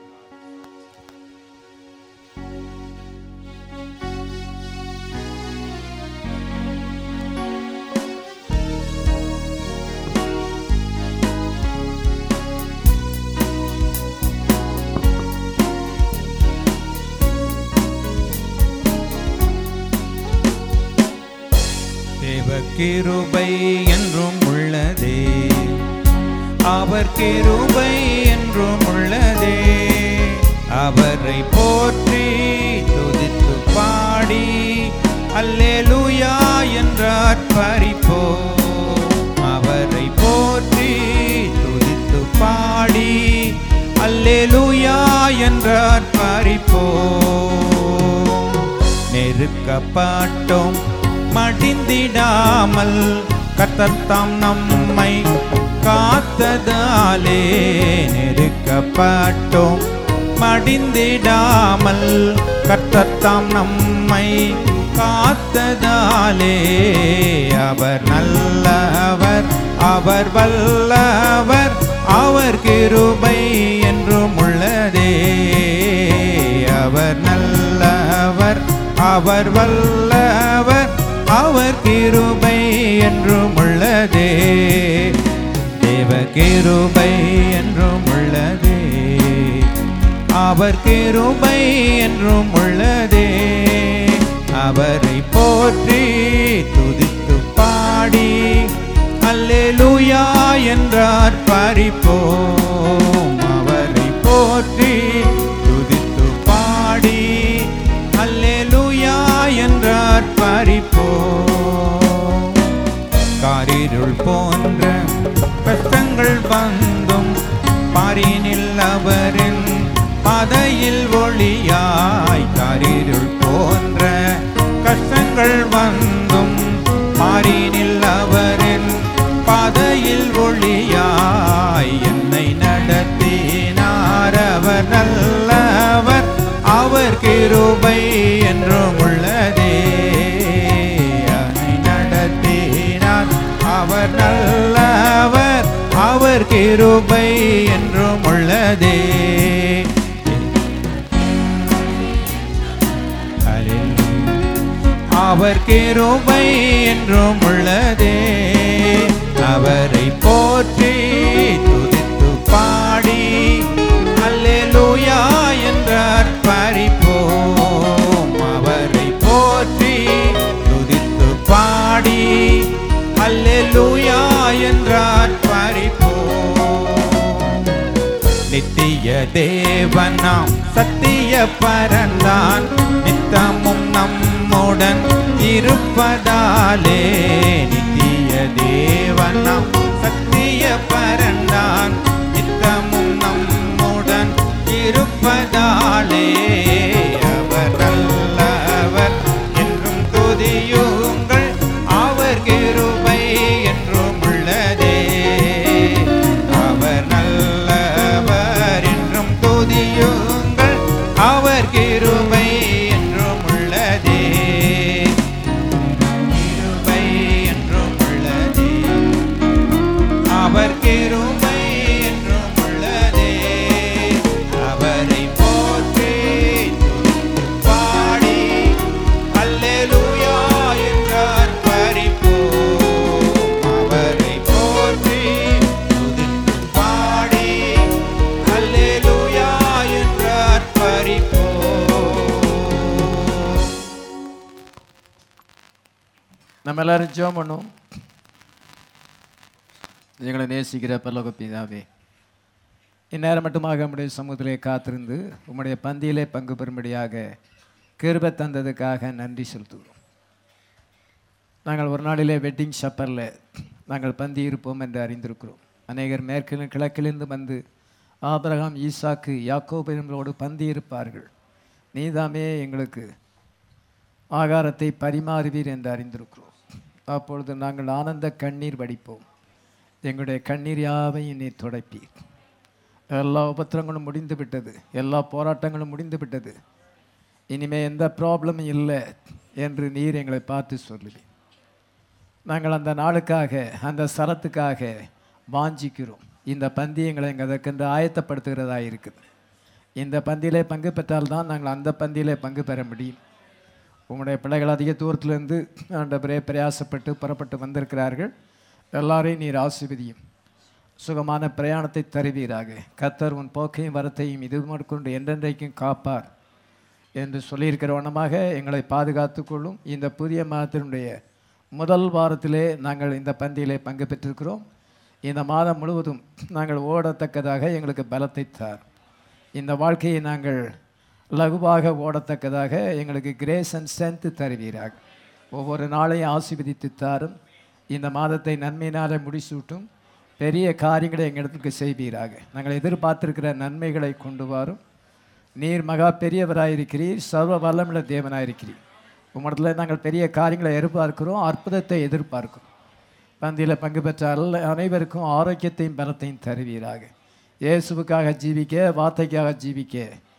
தேவ கிருபை என்றும் உள்ளதே அவர் கிருபை என்றும் உள்ளதே அவரை போற்றி துதித்து பாடி அல்லேலூயா என்றார் பறிப்போ அவரை போற்றி துதித்து பாடி அல்லேலூயா என்றார் பறிப்போ நெருக்கப்பட்டோம் மடிந்திடாமல் கத்தத்தாம் நம்மை காத்ததாலே நெருக்கப்பட்டோம் மடிந்திடாமல் கத்தத்தாம் நம்மை காத்ததாலே அவர் நல்லவர் அவர் வல்லவர் அவர் கிருபை என்றும் உள்ளதே அவர் நல்லவர் அவர் வல்லவர் அவர் கிருபை என்றும் உள்ளதே தேவ கிருபை என்றும் உள்ளதே அவர் கிருபை என்றும் உள்ளதே அவரை போற்றி துதித்து பாடி அல்லேலூயா என்றார் பறிப்போம் அவரை போற்றி துதித்து பாடி அல்லேலூயா என்றார் பறிப்போம் காரிருள் போன்ற கஷ்டங்கள் வந்தும் பாரினில் அவரின் பாதையில் ஒளியாய் காரிருள் போன்ற கஷ்டங்கள் வந்தும் பாரினில் அவரின் பாதையில் ஒளியாய் என்னை நடத்தினார் அவர் நல்லவர் அவர் கிருபை என்றும் உள்ளதே என்னை நடத்தினார் அவர் நல்லவர் அவர் கிருபை என்றும் உள்ளதே அவர் கிருபை என்றும் உள்ளதே அவரை போற்றி துதித்து பாடி அல்லேலூயா என்றார் பறிப்போம் அவரை போற்றி துதித்து பாடி அல்லேலூயா என்றார் பறிப்போம் நித்திய தேவனாம் சத்திய பரந்தான் நித்தமும் நம்முடன் இருப்பதாலே நித்திய தேவனாம் சத்திய பரந்தான் நித்தமும் நம்முடன் இருப்பதாலே அவர் நல்லவர் என்றும் துதியுங்கள் அவர் கிருபை என்றும் உள்ளதே அவர் நல்லவர் என்றும் துதியுங்கள் அவர் கிருபை என்றும் உள்ளதே கிருபை என்றும் உள்ளதே அவர் கிருபை என்றும் உள்ளதே அவர் நம்ம எல்லாரும் ஜெபம் பண்ணுவோம் எங்களை நேசிக்கிற பல்லோக பிதாவே இந்நேரம் மட்டுமாக உம்முடைய சமூகத்திலே காத்திருந்து உம்முடைய பந்தியிலே பங்கு பெறும்படியாக கிருபை தந்ததுக்காக நன்றி செலுத்துகிறோம் நாங்கள் ஒரு நாளிலே வெட்டிங் ஷப்பரில் நாங்கள் பந்தி இருப்போம் என்று அறிந்திருக்கிறோம் அநேகர் மேற்கிலும் கிழக்கிலிருந்து வந்து ஆபிரகாம் ஈசாக்கு யாக்கோபு என்பவரோடு பந்தி இருப்பார்கள் நீதாமே எங்களுக்கு ஆகாரத்தை பரிமாறுவீர் என்று அறிந்திருக்கிறோம் அப்பொழுது நாங்கள் ஆனந்த கண்ணீர் வடிப்போம் எங்களுடைய கண்ணீர் யாவையும் நீர் துடைப்பீர் எல்லா உபத்திரங்களும் முடிந்து விட்டது எல்லா போராட்டங்களும் முடிந்து விட்டது இனிமே எந்த ப்ராப்ளமும் இல்லை என்று நீர் எங்களை பார்த்து சொல்லுவீர் நாங்கள் அந்த நாளுக்காக அந்த சரத்துக்காக வாஞ்சிக்கிறோம் இந்த பந்தி எங்களை எங்கள் அதற்கென்று ஆயத்தப்படுத்துகிறதா இருக்குது இந்த பந்தியிலே பங்கு பெற்றால்தான் நாங்கள் அந்த பந்தியிலே பங்கு பெற முடியும் உங்களுடைய பிள்ளைகள் அதிக தூரத்திலிருந்து ஆண்டவரே பிரயாசப்பட்டு புறப்பட்டு வந்திருக்கிறார்கள் எல்லாரையும் நீர் ஆசிர்வதியும் சுகமான பிரயாணத்தை தருவீராக கத்தர் உன் போக்கையும் வரத்தையும் இது கொண்டு என்றென்றைக்கும் காப்பார் என்று சொல்லியிருக்கிற வண்ணமாக எங்களை பாதுகாத்து கொள்ளும் இந்த புதிய மாதத்தினுடைய முதல் வாரத்திலே நாங்கள் இந்த பந்தியிலே பங்கு பெற்றிருக்கிறோம் இந்த மாதம் முழுவதும் நாங்கள் ஓடத்தக்கதாக எங்களுக்கு பலத்தை தார் இந்த வாழ்க்கையை நாங்கள் லகுவாக ஓடத்தக்கதாக எங்களுக்கு கிரேஸ் அண்ட் ஸ்ட்ரென்த்து தருவீராக ஒவ்வொரு நாளையும் ஆசீர்வதித்து தாரும் இந்த மாதத்தை நன்மையினாலே முடிசூட்டும் பெரிய காரியங்களை எங்களிடத்துக்கு செய்வீராக நாங்கள் எதிர்பார்த்திருக்கிற நன்மைகளை கொண்டு வரும் நீர் மகா பெரியவராயிருக்கிறீர் சர்வ வல்லமுள்ள தேவனாயிருக்கிறீர் உம்மிடத்தில் நாங்கள் பெரிய காரியங்களை எதிர்பார்க்கிறோம் அற்புதத்தை எதிர்பார்க்கிறோம் பந்தியில் பங்கு பெற்ற அல்ல அனைவருக்கும் ஆரோக்கியத்தையும் பலத்தையும் தருவீராக இயேசுவுக்காக ஜீவிக்க வார்த்தைக்காக ஜீவிக்க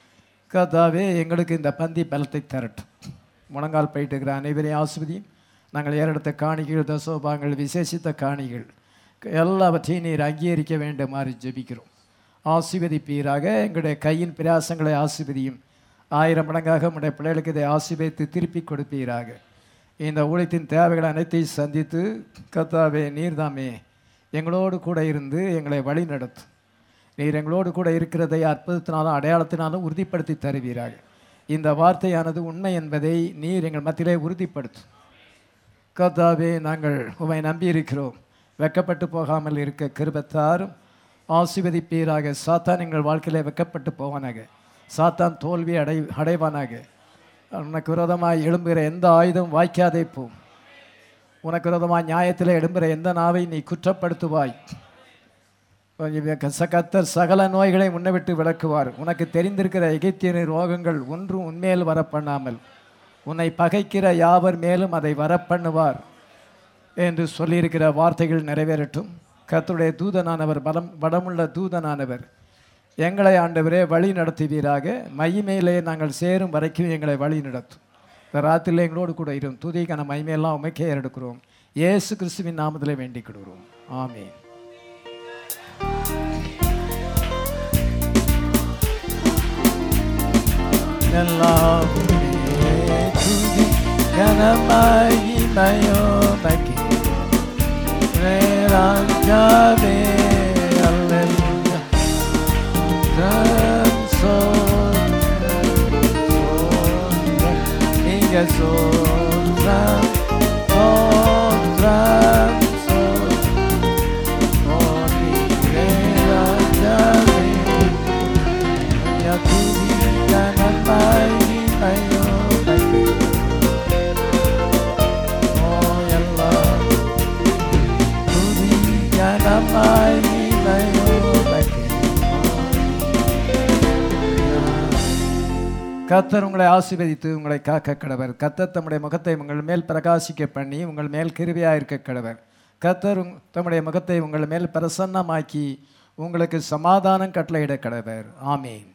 கதாவே எங்களுக்கு இந்த பந்தி பலத்தை தரட்டும் முழங்கால் போயிட்டு இருக்கிற அனைவரையும் ஆஸ்வதியும் நாங்கள் ஏறெடுத்த காணிகள் தசோபாங்கள் விசேஷித்த காணிகள் எல்லாவற்றையும் நீர் அங்கீகரிக்க வேண்டுமாறு ஜெபிக்கிறோம் ஆசீர்வதிப்பீராக எங்களுடைய கையின் பிரயாசங்களை ஆசீர்வதியும் ஆயிரம் மடங்காக உடைய பிள்ளைகளுக்கு இதை ஆசீர்வதித்து திருப்பி கொடுப்பீராக இந்த ஊழியத்தின் தேவைகள் அனைத்தையும் சந்தித்து கத்தாவே நீர்தாமே எங்களோடு கூட இருந்து எங்களை வழி நடத்தும் நீர் எங்களோடு கூட இருக்கிறதை அற்புதத்தினாலும் அடையாளத்தினாலும் உறுதிப்படுத்தி தருவீராக இந்த வார்த்தையானது உண்மை என்பதை நீர் எங்கள் மத்தியிலே உறுதிப்படுத்தும் கர்த்தாவே நாங்கள் உமை நம்பி இருக்கிறோம் வெக்கப்பட்டு போகாமல் இருக்க கிருபத்தாரும் ஆசீர்வதிப்பீராக சாத்தான் எங்கள் வாழ்க்கையிலே வெக்கப்பட்டு போவானாக சாத்தான் தோல்வி அடை அடைவானாக உனக்கு விரோதமாய் எழும்புகிற எந்த ஆயுதம் வாய்க்காதே போம் உனக்கு விரோதமாய் நியாயத்தில் எழும்புகிற எந்த நாவை நீ குற்றப்படுத்துவாய் கத்தர் சகல நோய்களை முன்ன விட்டு விளக்குவார் உனக்கு தெரிந்திருக்கிற எகிப்தியரின் ரோகங்கள் ஒன்றும் உன்மேல் வரப்பண்ணாமல் உன்னை பகைக்கிற யாவர் மேலும் அதை வரப்பண்ணுவார் என்று சொல்லியிருக்கிற வார்த்தைகள் நிறைவேறட்டும் கர்த்தருடைய தூதனானவர் பலம் பலமுள்ள தூதனானவர் எங்களை ஆண்டவரே வழி நடத்துவீராக மைமையிலே நாங்கள் சேரும் வரைக்கும் எங்களை வழி நடத்தும் இந்த ராத்திரியில் எங்களோடு கூட இரும் துதிக்கான மைமையெல்லாம் உமைக்கே எடுக்கிறோம் இயேசு கிறிஸ்துவின் நாமத்திலே வேண்டிக் கொள்கிறோம் ஆமென் எல்லாமே துதி கனமகிமையோமக்கே ராஜாவே அல்லேலூயா நீங்க சொல்றம் சொல்றம் கத்தர் உங்களை ஆசீர்வதித்து உங்களை காக்க கடவர் கத்தர் தம்முடைய முகத்தை உங்கள் மேல் பிரகாசிக்க பண்ணி உங்கள் மேல் கிருபியாக இருக்க கடவர் கத்தர் உங்- தம்முடைய முகத்தை உங்கள் மேல் பிரசன்னமாக்கி உங்களுக்கு சமாதானம் கட்டளையிட கடவர் ஆமீன்